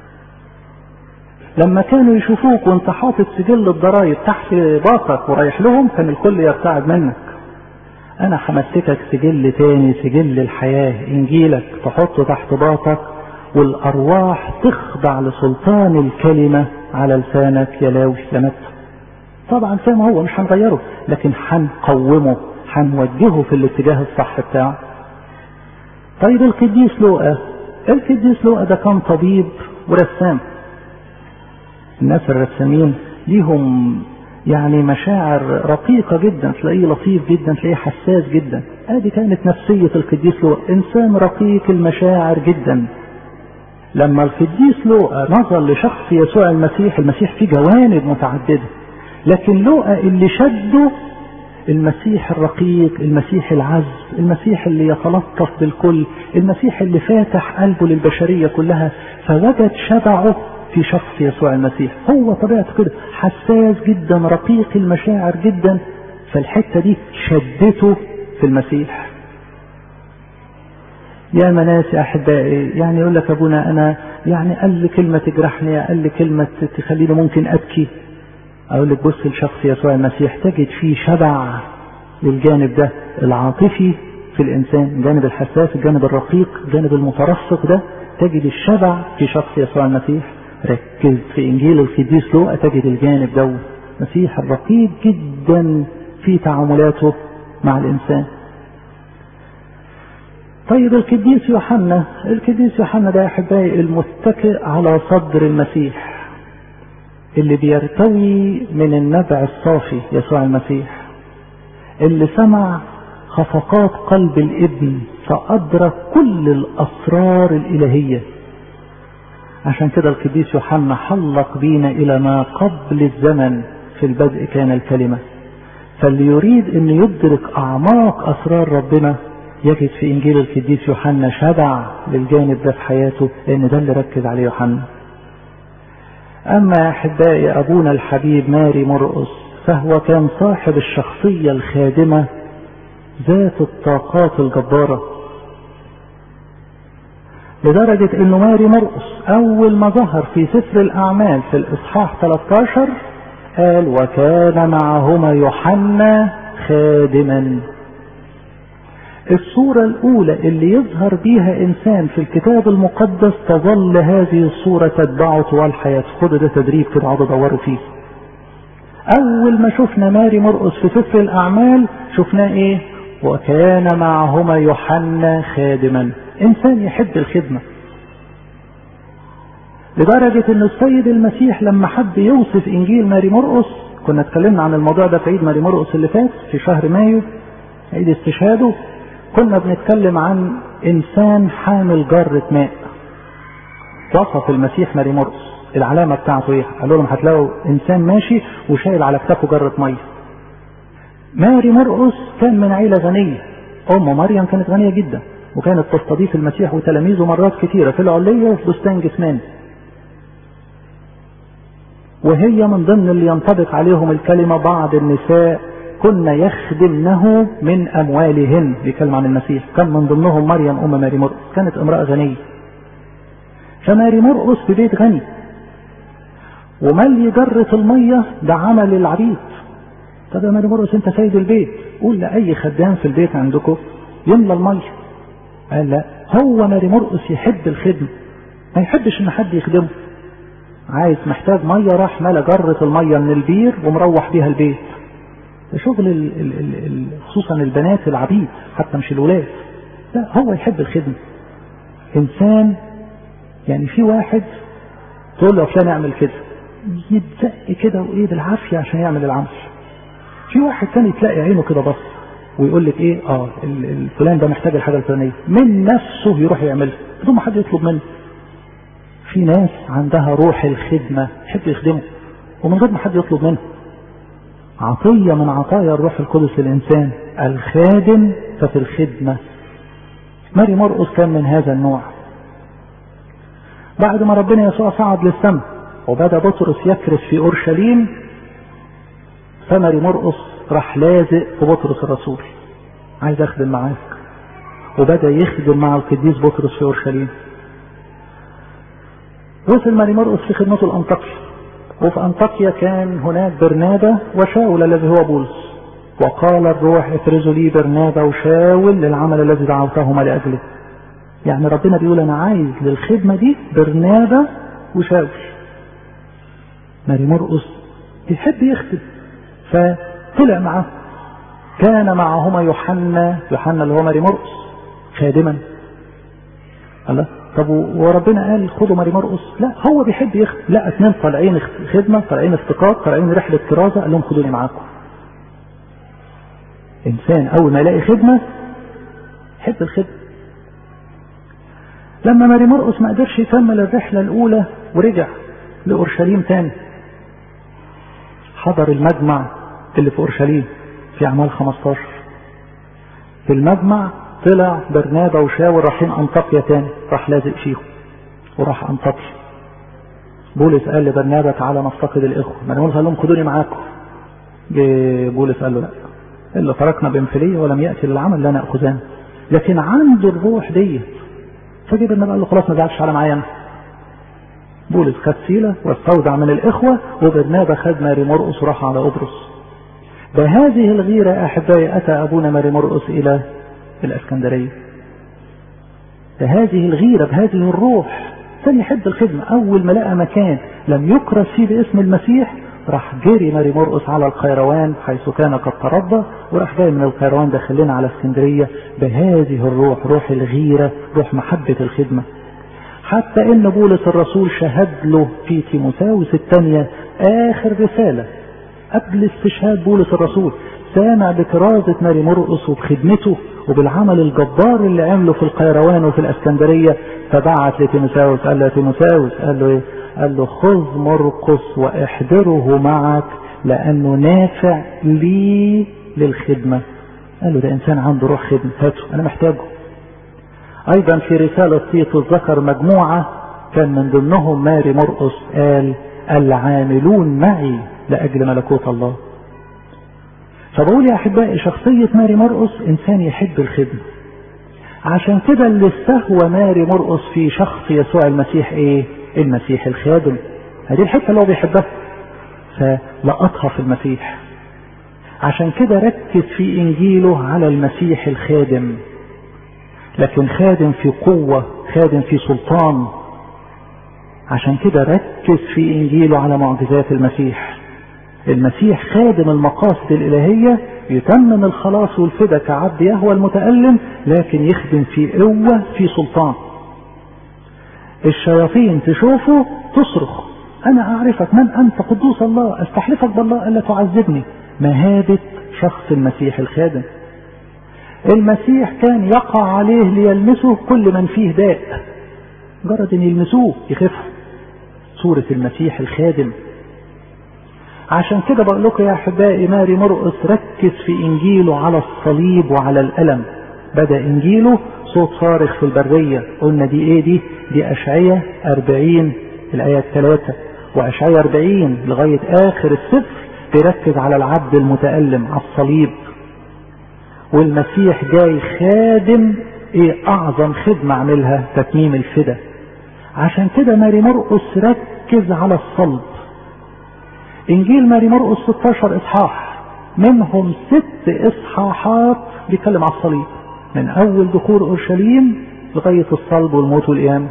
لما كانوا يشوفوك وانت حاطط سجل الضرايب تحت باطك ورايح لهم كان الكل يرتعد منك انا همسكك سجل تاني سجل الحياة انجيلك تحطه تحت باطك والارواح تخضع لسلطان الكلمة على لسانك يا لاوي يا متى طبعا زي ما هو مش هنغيره لكن هنقومه هنوجهه في الاتجاه الصح بتاعه طيب القديس لوقا القديس لوقا ده كان طبيب ورسام الناس الرسامين ليهم يعني مشاعر رقيقة جدا تلاقيه لطيف جدا تلاقيه حساس جدا ادي كانت نفسية القديس لوقا انسان رقيق المشاعر جدا لما القديس لوقا نظر لشخص يسوع المسيح المسيح فيه جوانب متعددة لكن لوقا اللي شده المسيح الرقيق المسيح العز المسيح اللي يتلطف بالكل المسيح اللي فاتح قلبه للبشرية كلها فوجد شبعه في شخص يسوع المسيح هو طبيعته كده حساس جدا رقيق المشاعر جدا فالحتة دي شدته في المسيح يا ناس يا احبائي يعني يقول لك ابونا انا يعني قال لي كلمه تجرحني قال لي كلمه تخليني ممكن ابكي اقول لك بص لشخص يسوع المسيح تجد فيه شبع للجانب ده العاطفي في الانسان الجانب الحساس الجانب الرقيق الجانب المترفق ده تجد الشبع في شخص يسوع المسيح ركز في انجيل القديس لوقا تجد الجانب ده مسيح الرقيق جدا في تعاملاته مع الانسان طيب القديس يوحنا القديس يوحنا ده يا احبائي المتكئ على صدر المسيح اللي بيرتوي من النبع الصافي يسوع المسيح اللي سمع خفقات قلب الابن فأدرك كل الأسرار الإلهية عشان كده القديس يوحنا حلق بينا إلى ما قبل الزمن في البدء كان الكلمة فاللي يريد أن يدرك أعماق أسرار ربنا يجد في إنجيل القديس يوحنا شبع للجانب ده في حياته لأن ده اللي ركز عليه يوحنا أما يا أحبائي أبونا الحبيب ماري مرقس فهو كان صاحب الشخصية الخادمة ذات الطاقات الجبارة لدرجة انه ماري مرقس اول ما ظهر في سفر الاعمال في الاصحاح 13 قال وكان معهما يوحنا خادما الصورة الأولى اللي يظهر بيها إنسان في الكتاب المقدس تظل هذه الصورة تتبعه طوال حياته خدوا ده تدريب كده اقعدوا دوروا فيه أول ما شفنا ماري مرقس في سفر الأعمال شفناه إيه؟ وكان معهما يوحنا خادما إنسان يحب الخدمة لدرجة ان السيد المسيح لما حب يوصف انجيل ماري مرقس كنا اتكلمنا عن الموضوع ده في عيد ماري مرقس اللي فات في شهر مايو عيد استشهاده كنا بنتكلم عن انسان حامل جرة ماء وصف المسيح ماري مرقس العلامة بتاعته ايه قالوا لهم هتلاقوا انسان ماشي وشايل على كتافه جرة مية ماري مرقس كان من عيلة غنية ام مريم كانت غنية جدا وكانت تستضيف المسيح وتلاميذه مرات كثيرة في العلية وفي بستان جثمان وهي من ضمن اللي ينطبق عليهم الكلمة بعض النساء كن يخدمنه من أموالهن بيتكلم عن المسيح كان من ضمنهم مريم أم ماري مرقس كانت امرأة غنية فماري مرقس في بيت غني وملي جرة المية ده عمل العبيد طب يا ماري مرقس انت سيد البيت قول لأي خدام في البيت عندكم يملى المية قال لا هو ماري مرقس يحب الخدمة ما يحبش ان حد يخدمه عايز محتاج ميه راح ملا جرة الميه من البير ومروح بيها البيت ده شغل ال ال ال ال خصوصا البنات العبيد حتى مش الولاد لا هو يحب الخدمة انسان يعني في واحد تقول له فلان اعمل كده يتزق كده وايه بالعافية عشان يعمل العمل في واحد تاني تلاقي عينه كده بص ويقول لك ايه اه الفلان ده محتاج الحاجة الفلانية من نفسه يروح يعملها بدون ما حد يطلب منه في ناس عندها روح الخدمة يحب يخدمه ومن غير ما حد يطلب منه عطية من عطايا الروح القدس للإنسان الخادم ففي الخدمة ماري مرقس كان من هذا النوع بعد ما ربنا يسوع صعد للسماء وبدأ بطرس يكرس في أورشليم فماري مرقس راح لازق في بطرس الرسول عايز أخدم معاك وبدأ يخدم مع القديس بطرس في أورشليم وصل ماري مرقس في خدمته الأنطاكيا وفي أنطاكيا كان هناك برنابا وشاول الذي هو بولس وقال الروح افرزوا لي برنابا وشاول للعمل الذي دعوتهما لأجله يعني ربنا بيقول أنا عايز للخدمة دي برنابا وشاول ماري مرقس بيحب يخدم فطلع معه كان معهما يوحنا يوحنا اللي هو ماري مرقس خادما الله طب وربنا قال خدوا ماري مرقس لا هو بيحب يخدم لا اثنين طالعين خدمه طالعين افتقاد طالعين رحله كرازه قال لهم خدوني معاكم انسان اول ما يلاقي خدمه يحب الخدمه لما ماري مرقس ما قدرش يكمل الرحله الاولى ورجع لاورشليم تاني حضر المجمع اللي في اورشليم في اعمال 15 في المجمع طلع برنابا وشاور رايحين انطاكيا تاني راح لازق فيهم وراح انطاكيا بولس قال لبرنابا تعالى نفتقد الاخوه منول قال لهم خدوني معاكم بولس قال له لا الا تركنا بانفليه ولم ياتي للعمل لا ناخذان لكن عنده الروح ديت فجي برنابا قال له خلاص ما تزعلش تعالى معايا انا بولس خد سيلة واستودع من الإخوة وبرنابا خد ماري مرقس وراح على قبرص بهذه الغيرة يا أحبائي أتى أبونا ماري مرقس إلى الاسكندرية بهذه الغيرة بهذه الروح كان يحب الخدمة أول ما لقى مكان لم يكرس فيه باسم المسيح راح جري ماري مرقس على القيروان حيث كان قد تربى وراح جاي من القيروان داخل لنا على اسكندرية بهذه الروح روح الغيرة روح محبة الخدمة حتى ان بولس الرسول شهد له في تيموثاوس الثانية اخر رسالة قبل استشهاد بولس الرسول سامع بكرازة ماري مرقس وبخدمته وبالعمل الجبار اللي عمله في القيروان وفي الاسكندرية فبعت لتيموثاوس قال له يا تيموثاوس قال له ايه قال له خذ مرقس واحضره معك لانه نافع لي للخدمة قال له ده انسان عنده روح خدمة هاته انا محتاجه ايضا في رسالة تيتوس ذكر مجموعة كان من ضمنهم ماري مرقس قال العاملون معي لاجل ملكوت الله فبقول يا احبائي شخصية ماري مرقس انسان يحب الخدمة عشان كده اللي استهوى ماري مرقس في شخص يسوع المسيح ايه المسيح الخادم هذه الحتة اللي هو بيحبها فلقطها في المسيح عشان كده ركز في انجيله على المسيح الخادم لكن خادم في قوة خادم في سلطان عشان كده ركز في انجيله على معجزات المسيح المسيح خادم المقاصد الالهية يتمم الخلاص والفدا كعبد يهوى المتألم لكن يخدم في قوة في سلطان الشياطين تشوفه تصرخ انا اعرفك من انت قدوس الله استحلفك بالله الا تعذبني مهابة شخص المسيح الخادم المسيح كان يقع عليه ليلمسه كل من فيه داء مجرد ان يلمسوه يخفوا صورة المسيح الخادم عشان كده بقول لكم يا احبائي ماري مرقس ركز في انجيله على الصليب وعلى الالم بدا انجيله صوت صارخ في البريه قلنا دي ايه دي دي اشعية 40 الايه الثلاثه واشعية 40 لغايه اخر السفر بيركز على العبد المتالم على الصليب والمسيح جاي خادم ايه اعظم خدمه عملها تتميم الفدا عشان كده ماري مرقس ركز على الصلب انجيل ماري مرقس 16 اصحاح منهم ست اصحاحات بيتكلم على الصليب من اول دخول اورشليم لغايه الصلب والموت والقيامه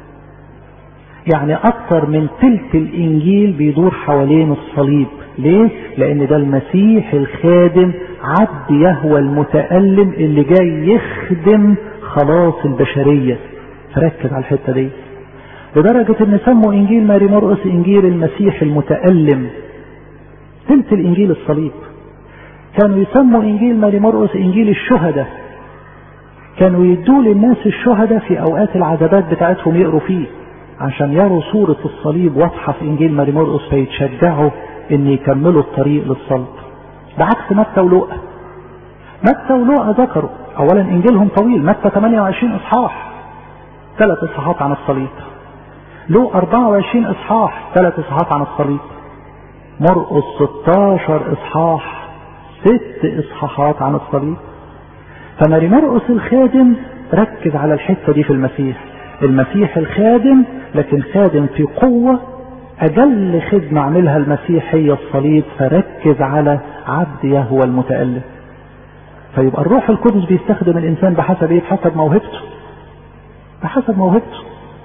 يعني اكتر من تلت الانجيل بيدور حوالين الصليب ليه لان ده المسيح الخادم عبد يهوى المتألم اللي جاي يخدم خلاص البشرية فركز على الحتة دي لدرجة ان سموا انجيل ماري مرقس انجيل المسيح المتألم تلت الانجيل الصليب كانوا يسموا انجيل ماري مرقس انجيل الشهداء كانوا يدوا للناس الشهداء في اوقات العذابات بتاعتهم يقروا فيه عشان يروا صورة الصليب واضحة في انجيل ماري مرقس فيتشجعوا ان يكملوا الطريق للصلب بعكس متى ولوقا متى ولوقا ذكروا اولا انجيلهم طويل متى 28 اصحاح ثلاث اصحاحات عن الصليب لوقا 24 اصحاح ثلاث اصحاحات عن الصليب مرقس 16 اصحاح ست اصحاحات عن الصليب فماري مرقس الخادم ركز على الحته دي في المسيح المسيح الخادم لكن خادم في قوه أجل خدمة عملها المسيح هي الصليب فركز على عبد يهوى المتألم فيبقى الروح القدس بيستخدم الإنسان بحسب إيه؟ بحسب موهبته بحسب موهبته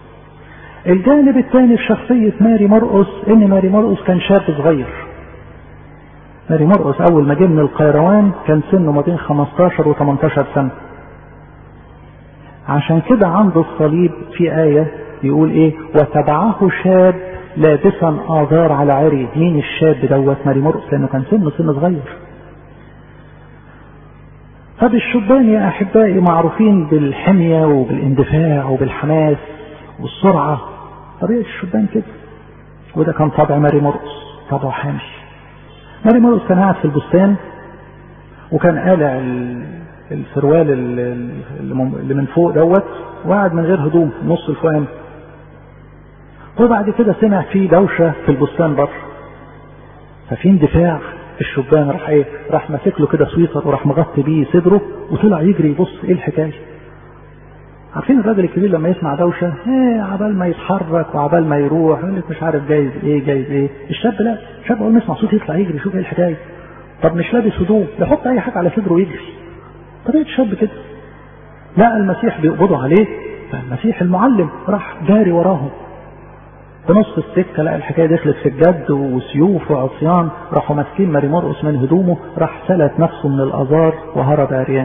الجانب الثاني في شخصية ماري مرقس إن ماري مرقس كان شاب صغير ماري مرقس أول ما جه من القيروان كان سنه ما بين 15 و 18 سنة عشان كده عند الصليب في آية يقول إيه وتبعه شاب لابسا آذار على عري مين الشاب دوت ماري مرقس لأنه كان سنه سن صغير طب الشبان يا أحبائي معروفين بالحمية وبالاندفاع وبالحماس والسرعة طبيعة الشبان كده وده كان طبع ماري مرقس طبعه حامي ماري مرقس كان قاعد في البستان وكان قالع السروال اللي من فوق دوت وقاعد من غير هدوم نص الفوقاني وبعد كده سمع في دوشة في البستان بره ففي اندفاع الشبان راح ايه راح ماسك له كده سويتر وراح مغطي بيه صدره وطلع يجري يبص ايه الحكايه عارفين الراجل الكبير لما يسمع دوشه ايه عبال ما يتحرك وعبال ما يروح يقول لك مش عارف جايز ايه جايز ايه الشاب لا الشاب اول ما يسمع صوت يطلع يجري يشوف ايه الحكايه طب مش لابس هدوم يحط اي حاجه على صدره ويجري طبيعه الشاب كده لا المسيح بيقبضوا عليه فالمسيح المعلم راح جاري وراهم في نص السكة لقى الحكاية دخلت في الجد وسيوف وعصيان راحوا ماسكين ماري مرقس من هدومه راح سلت نفسه من الآذار وهرب عريان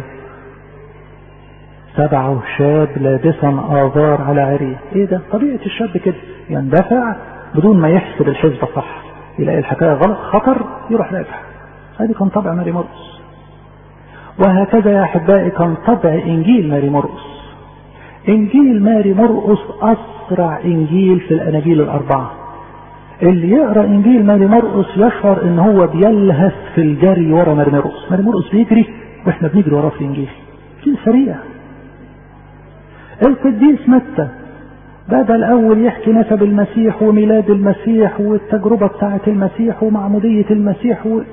تبعه شاب لابسا آذار على عري ايه ده طبيعة الشاب كده يندفع بدون ما يحسب الحسبة صح يلاقي الحكاية غلط خطر يروح دافع هذه كان طبع ماري مرقس وهكذا يا أحبائي كان طبع إنجيل ماري مرقس إنجيل ماري مرقس أسرع إنجيل في الأناجيل الأربعة اللي يقرأ إنجيل ماري مرقس يشعر إن هو بيلهث في الجري ورا ماري مرقس ماري مرقس بيجري وإحنا بنجري وراه في الإنجيل في سريع القديس متى بدأ الأول يحكي نسب المسيح وميلاد المسيح والتجربة بتاعة المسيح ومعمودية المسيح و...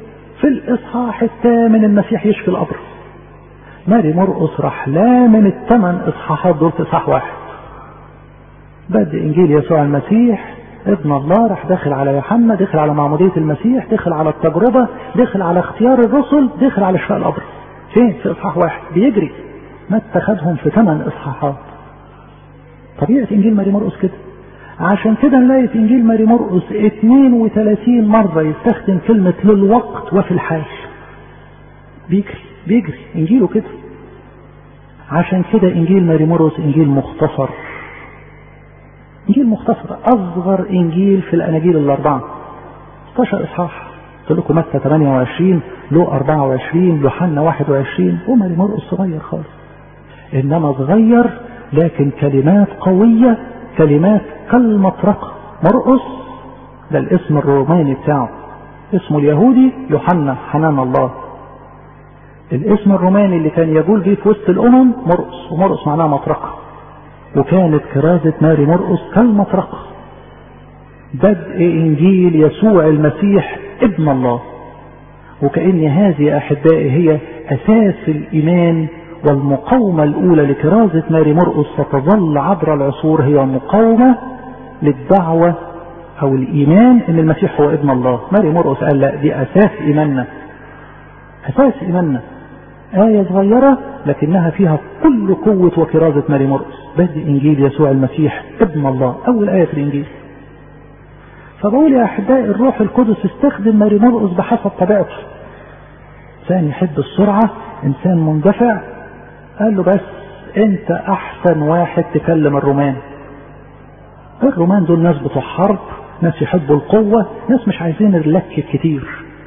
في الإصحاح الثامن المسيح يشفي الأبرص ماري مرقس راح لا من الثمان إصحاحات دول في إصحاح واحد بدء إنجيل يسوع المسيح ابن الله راح داخل على يوحنا دخل على معمودية المسيح دخل على التجربة دخل على اختيار الرسل دخل على شفاء الأبرص فين في إصحاح واحد بيجري ما اتخذهم في ثمان إصحاحات طبيعة إنجيل ماري مرقس كده عشان كده نلاقي في إنجيل ماري مرقس 32 مرة يستخدم كلمة للوقت وفي الحال بيجري بيجري إنجيله كده عشان كده إنجيل ماري مرقس إنجيل مختصر إنجيل مختصر أصغر إنجيل في الأناجيل الأربعة 16 إصحاح قلت لكم متى 28 لو 24 يوحنا 21 وماري مرقس صغير خالص إنما صغير لكن كلمات قوية كلمات كالمطرقة مرقس ده الاسم الروماني بتاعه اسمه اليهودي يوحنا حنان الله الاسم الروماني اللي كان يقول بيه في وسط الامم مرقس ومرقس معناه مطرقه وكانت كرازة ماري مرقس كالمطرقة بدء انجيل يسوع المسيح ابن الله وكأن هذه احبائي هي اساس الايمان والمقاومة الاولى لكرازة ماري مرقس ستظل عبر العصور هي مقاومة للدعوة او الايمان ان المسيح هو ابن الله ماري مرقس قال لا دي اساس ايماننا اساس ايماننا آية صغيرة لكنها فيها كل قوة وكرازة ماري مرقس بدء إنجيل يسوع المسيح ابن الله أول آية في الإنجيل فبقول يا أحبائي الروح القدس استخدم ماري مرقس بحسب طبيعته إنسان يحب السرعة إنسان مندفع قال له بس أنت أحسن واحد تكلم الرومان الرومان دول ناس بتوع حرب ناس يحبوا القوة ناس مش عايزين اللك كتير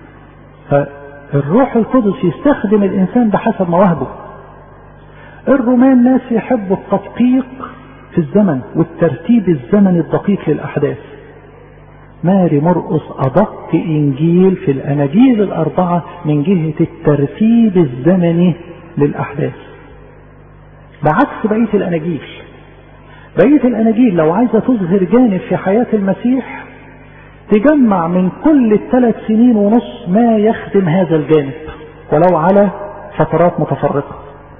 الروح القدس يستخدم الإنسان بحسب مواهبه الرومان ناس يحبوا التدقيق في الزمن والترتيب الزمني الدقيق للأحداث ماري مرقس أدق إنجيل في الأناجيل الأربعة من جهة الترتيب الزمني للأحداث بعكس بقية الأناجيل بقية الأناجيل لو عايزة تظهر جانب في حياة المسيح تجمع من كل الثلاث سنين ونص ما يخدم هذا الجانب ولو على فترات متفرقة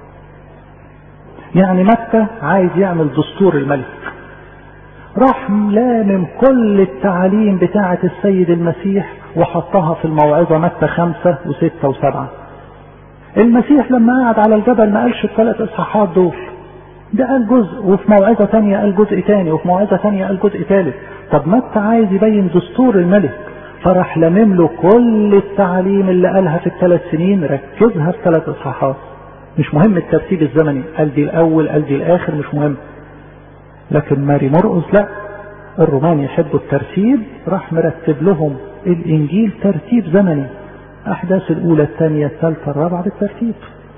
يعني مكة عايز يعمل دستور الملك راح لامم كل التعاليم بتاعة السيد المسيح وحطها في الموعظة مكة خمسة وستة وسبعة المسيح لما قعد على الجبل ما قالش الثلاث اصحاحات دول ده قال جزء وفي موعظة تانية قال جزء تاني وفي موعظة تانية قال جزء تالت طب متى عايز يبين دستور الملك فراح لمم له كل التعاليم اللي قالها في الثلاث سنين ركزها في ثلاث اصحاحات مش مهم الترتيب الزمني قال دي الاول قال دي الاخر مش مهم لكن ماري مرقس لا الرومان يحبوا الترتيب راح مرتب لهم الانجيل ترتيب زمني احداث الاولى الثانيه الثالثه الرابعه بالترتيب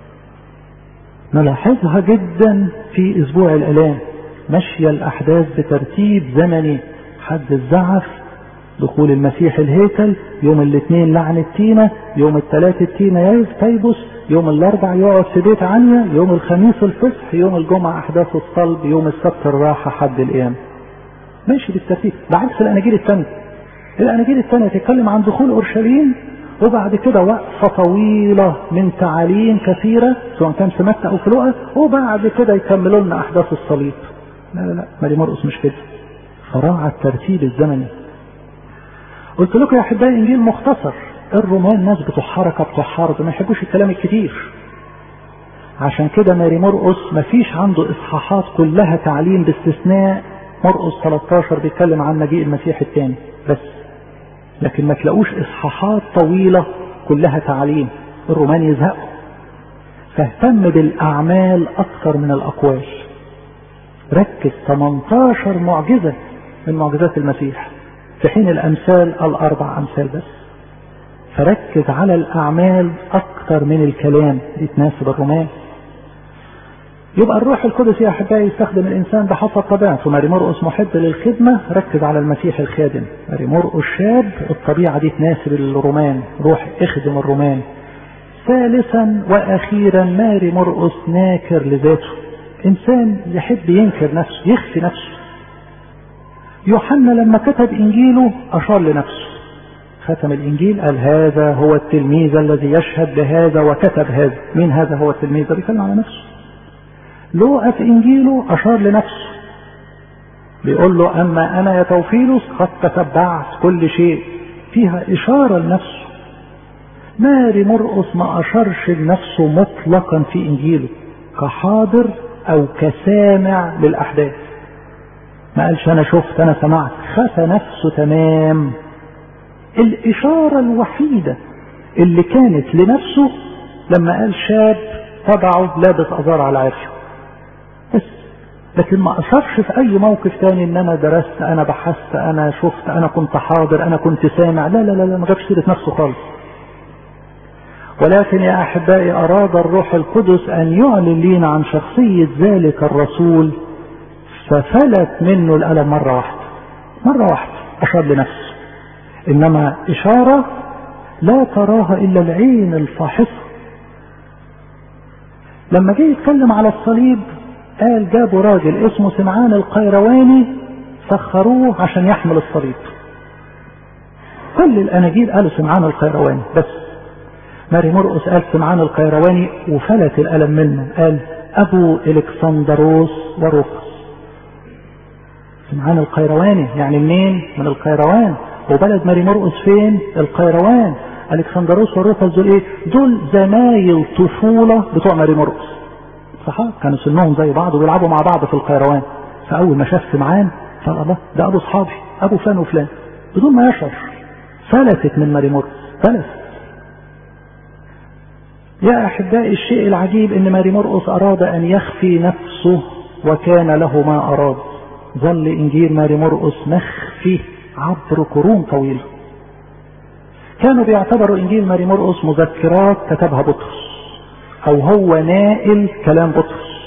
نلاحظها جدا في اسبوع الالام ماشيه الاحداث بترتيب زمني حد الزعف دخول المسيح الهيكل يوم الاثنين لعن التينة يوم الثلاث التينة تيبس يوم الاربع يقعد في بيت عنيا يوم الخميس الفصح يوم الجمعة احداث الصلب يوم السبت الراحة حد القيام ماشي بالترتيب بعكس الاناجيل الثانية الاناجيل الثانية تتكلم عن دخول اورشليم وبعد كده وقفة طويلة من تعاليم كثيرة سواء كان في متى او في لقا وبعد كده يكملوا لنا احداث الصليب لا لا لا ماري مرقس مش كده فراعى الترتيب الزمني قلت لكم يا احبائي انجيل مختصر الرومان ناس بتوع حركه بتوع حرب ما يحبوش الكلام الكتير عشان كده ماري مرقس ما فيش عنده اصحاحات كلها تعليم باستثناء مرقس 13 بيتكلم عن مجيء المسيح الثاني بس لكن ما تلاقوش اصحاحات طويله كلها تعليم الرومان يزهقوا فاهتم بالاعمال اكثر من الاقوال ركز 18 معجزه من معجزات المسيح في حين الامثال الاربع امثال بس فركز على الاعمال اكثر من الكلام دي تناسب الرومان يبقى الروح القدس يا احبائي يستخدم الانسان بحسب طبيعته ماري مرقس محب للخدمه ركز على المسيح الخادم ماري مرقس شاب الطبيعه دي تناسب الرومان روح اخدم الرومان ثالثا واخيرا ماري مرقس ناكر لذاته انسان يحب ينكر نفسه يخفي نفسه يوحنا لما كتب انجيله اشار لنفسه ختم الإنجيل قال هذا هو التلميذ الذي يشهد بهذا وكتب هذا مين هذا هو التلميذ ده بيتكلم على نفسه لوقا في إنجيله أشار لنفسه بيقول له أما أنا يا توفيلوس قد تتبعت كل شيء فيها إشارة لنفسه ماري مرقس ما أشرش لنفسه مطلقا في إنجيله كحاضر أو كسامع للأحداث ما قالش أنا شفت أنا سمعت خفى نفسه تمام الإشارة الوحيدة اللي كانت لنفسه لما قال شاب تبعه لابس أزار على عرشه بس لكن ما أشرش في أي موقف تاني إن أنا درست أنا بحثت أنا شفت أنا كنت حاضر أنا كنت سامع لا لا لا, لا ما جابش سيرة نفسه خالص ولكن يا أحبائي أراد الروح القدس أن يعلن لنا عن شخصية ذلك الرسول ففلت منه الألم مرة واحدة مرة واحدة أشار لنفسه إنما إشارة لا تراها إلا العين الفاحصة لما جه يتكلم على الصليب قال جابوا راجل اسمه سمعان القيرواني سخروه عشان يحمل الصليب كل الأناجيل قالوا سمعان القيرواني بس ماري مرقس قال سمعان القيرواني وفلت الألم منه قال أبو إلكسندروس وروفس سمعان القيرواني يعني منين من القيروان وبلد ماري مرقس فين القيروان الكسندروس وروفس دول ايه دول زمايل طفولة بتوع ماري مرقس صح كانوا سنهم زي بعض وبيلعبوا مع بعض في القيروان فأول ما شاف سمعان قال الله ده أبو أصحابي أبو فلان وفلان بدون ما يشعر فلتت من ماري مرقس فلت يا أحبائي الشيء العجيب أن ماري مرقس أراد أن يخفي نفسه وكان له ما أراد ظل إنجيل ماري مرقس مخفي عبر قرون طويلة كانوا بيعتبروا إنجيل ماري مرقس مذكرات كتبها بطرس أو هو نائل كلام بطرس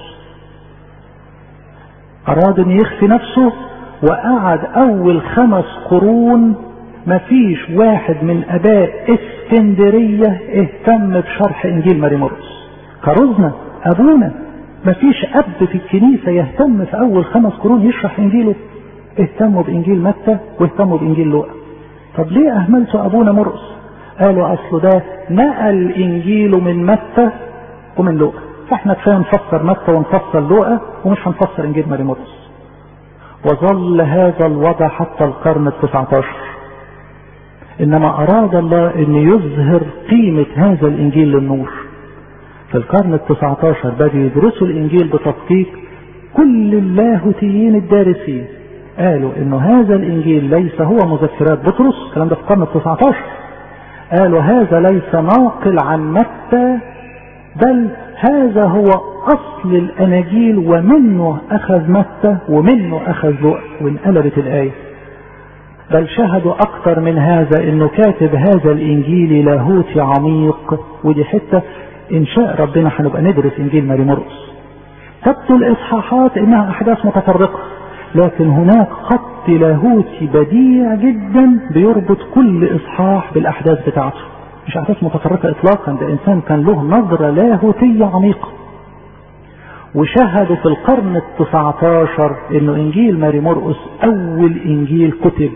أراد أن يخفي نفسه وقعد أول خمس قرون مفيش واحد من أباء اسكندرية اهتم بشرح إنجيل ماري مرقس كرزنا أبونا مفيش أب في الكنيسة يهتم في أول خمس قرون يشرح إنجيله اهتموا بإنجيل متى واهتموا بإنجيل لوقا طب ليه أهملتوا أبونا مرقس قالوا أصل ده نقل إنجيله من متى ومن لوقا فاحنا كفايه نفسر متى ونفسر لوقا ومش هنفسر إنجيل ماري مرقس وظل هذا الوضع حتى القرن التسعة عشر إنما أراد الله أن يظهر قيمة هذا الإنجيل للنور في القرن التسعة عشر بدأوا يدرسوا الإنجيل بتدقيق كل اللاهوتيين الدارسين قالوا انه هذا الانجيل ليس هو مذكرات بطرس الكلام ده في القرن التسعة عشر قالوا هذا ليس ناقل عن متى بل هذا هو اصل الاناجيل ومنه اخذ متى ومنه اخذ لوقا وانقلبت الايه بل شهدوا اكتر من هذا انه كاتب هذا الانجيل لاهوتي عميق ودي حته ان شاء ربنا هنبقى ندرس انجيل ماري مرقس تبدو الاصحاحات انها احداث متفرقه لكن هناك خط لاهوتي بديع جدا بيربط كل اصحاح بالاحداث بتاعته مش احداث متفرقه اطلاقا ده انسان كان له نظره لاهوتيه عميقه وشهدوا في القرن التسعة عشر انه انجيل ماري مرقس اول انجيل كتب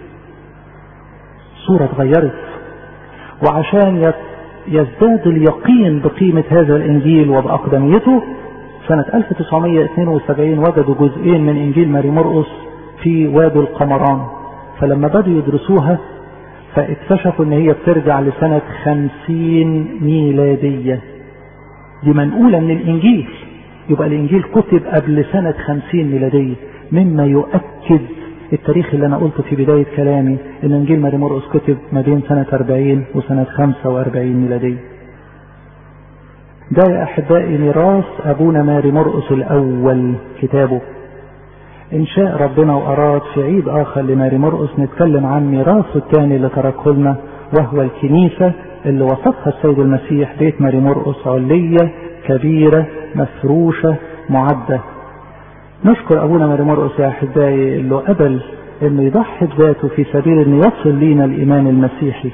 صورة اتغيرت وعشان يزداد اليقين بقيمة هذا الانجيل وبأقدميته سنة 1972 وجدوا جزئين من انجيل ماري مرقس في وادي القمران فلما بدوا يدرسوها فاكتشفوا ان هي بترجع لسنة 50 ميلادية دي منقولة من الانجيل يبقى الانجيل كتب قبل سنة 50 ميلادية مما يؤكد التاريخ اللي انا قلته في بداية كلامي ان انجيل ماري مرقس كتب ما بين سنة 40 وسنة 45 ميلادية ده يا احبائي ميراث ابونا ماري مرقس الاول كتابه ان شاء ربنا واراد في عيد اخر لماري مرقس نتكلم عن ميراثه الثاني اللي تركه لنا وهو الكنيسة اللي وصفها السيد المسيح بيت ماري مرقس علية كبيرة مفروشة معدة نشكر ابونا ماري مرقس يا احبائي اللي قبل انه يضحي بذاته في سبيل انه يصل لينا الايمان المسيحي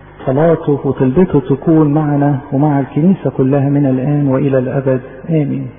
صلاته وطلبته تكون معنا ومع الكنيسة كلها من الآن وإلى الأبد آمين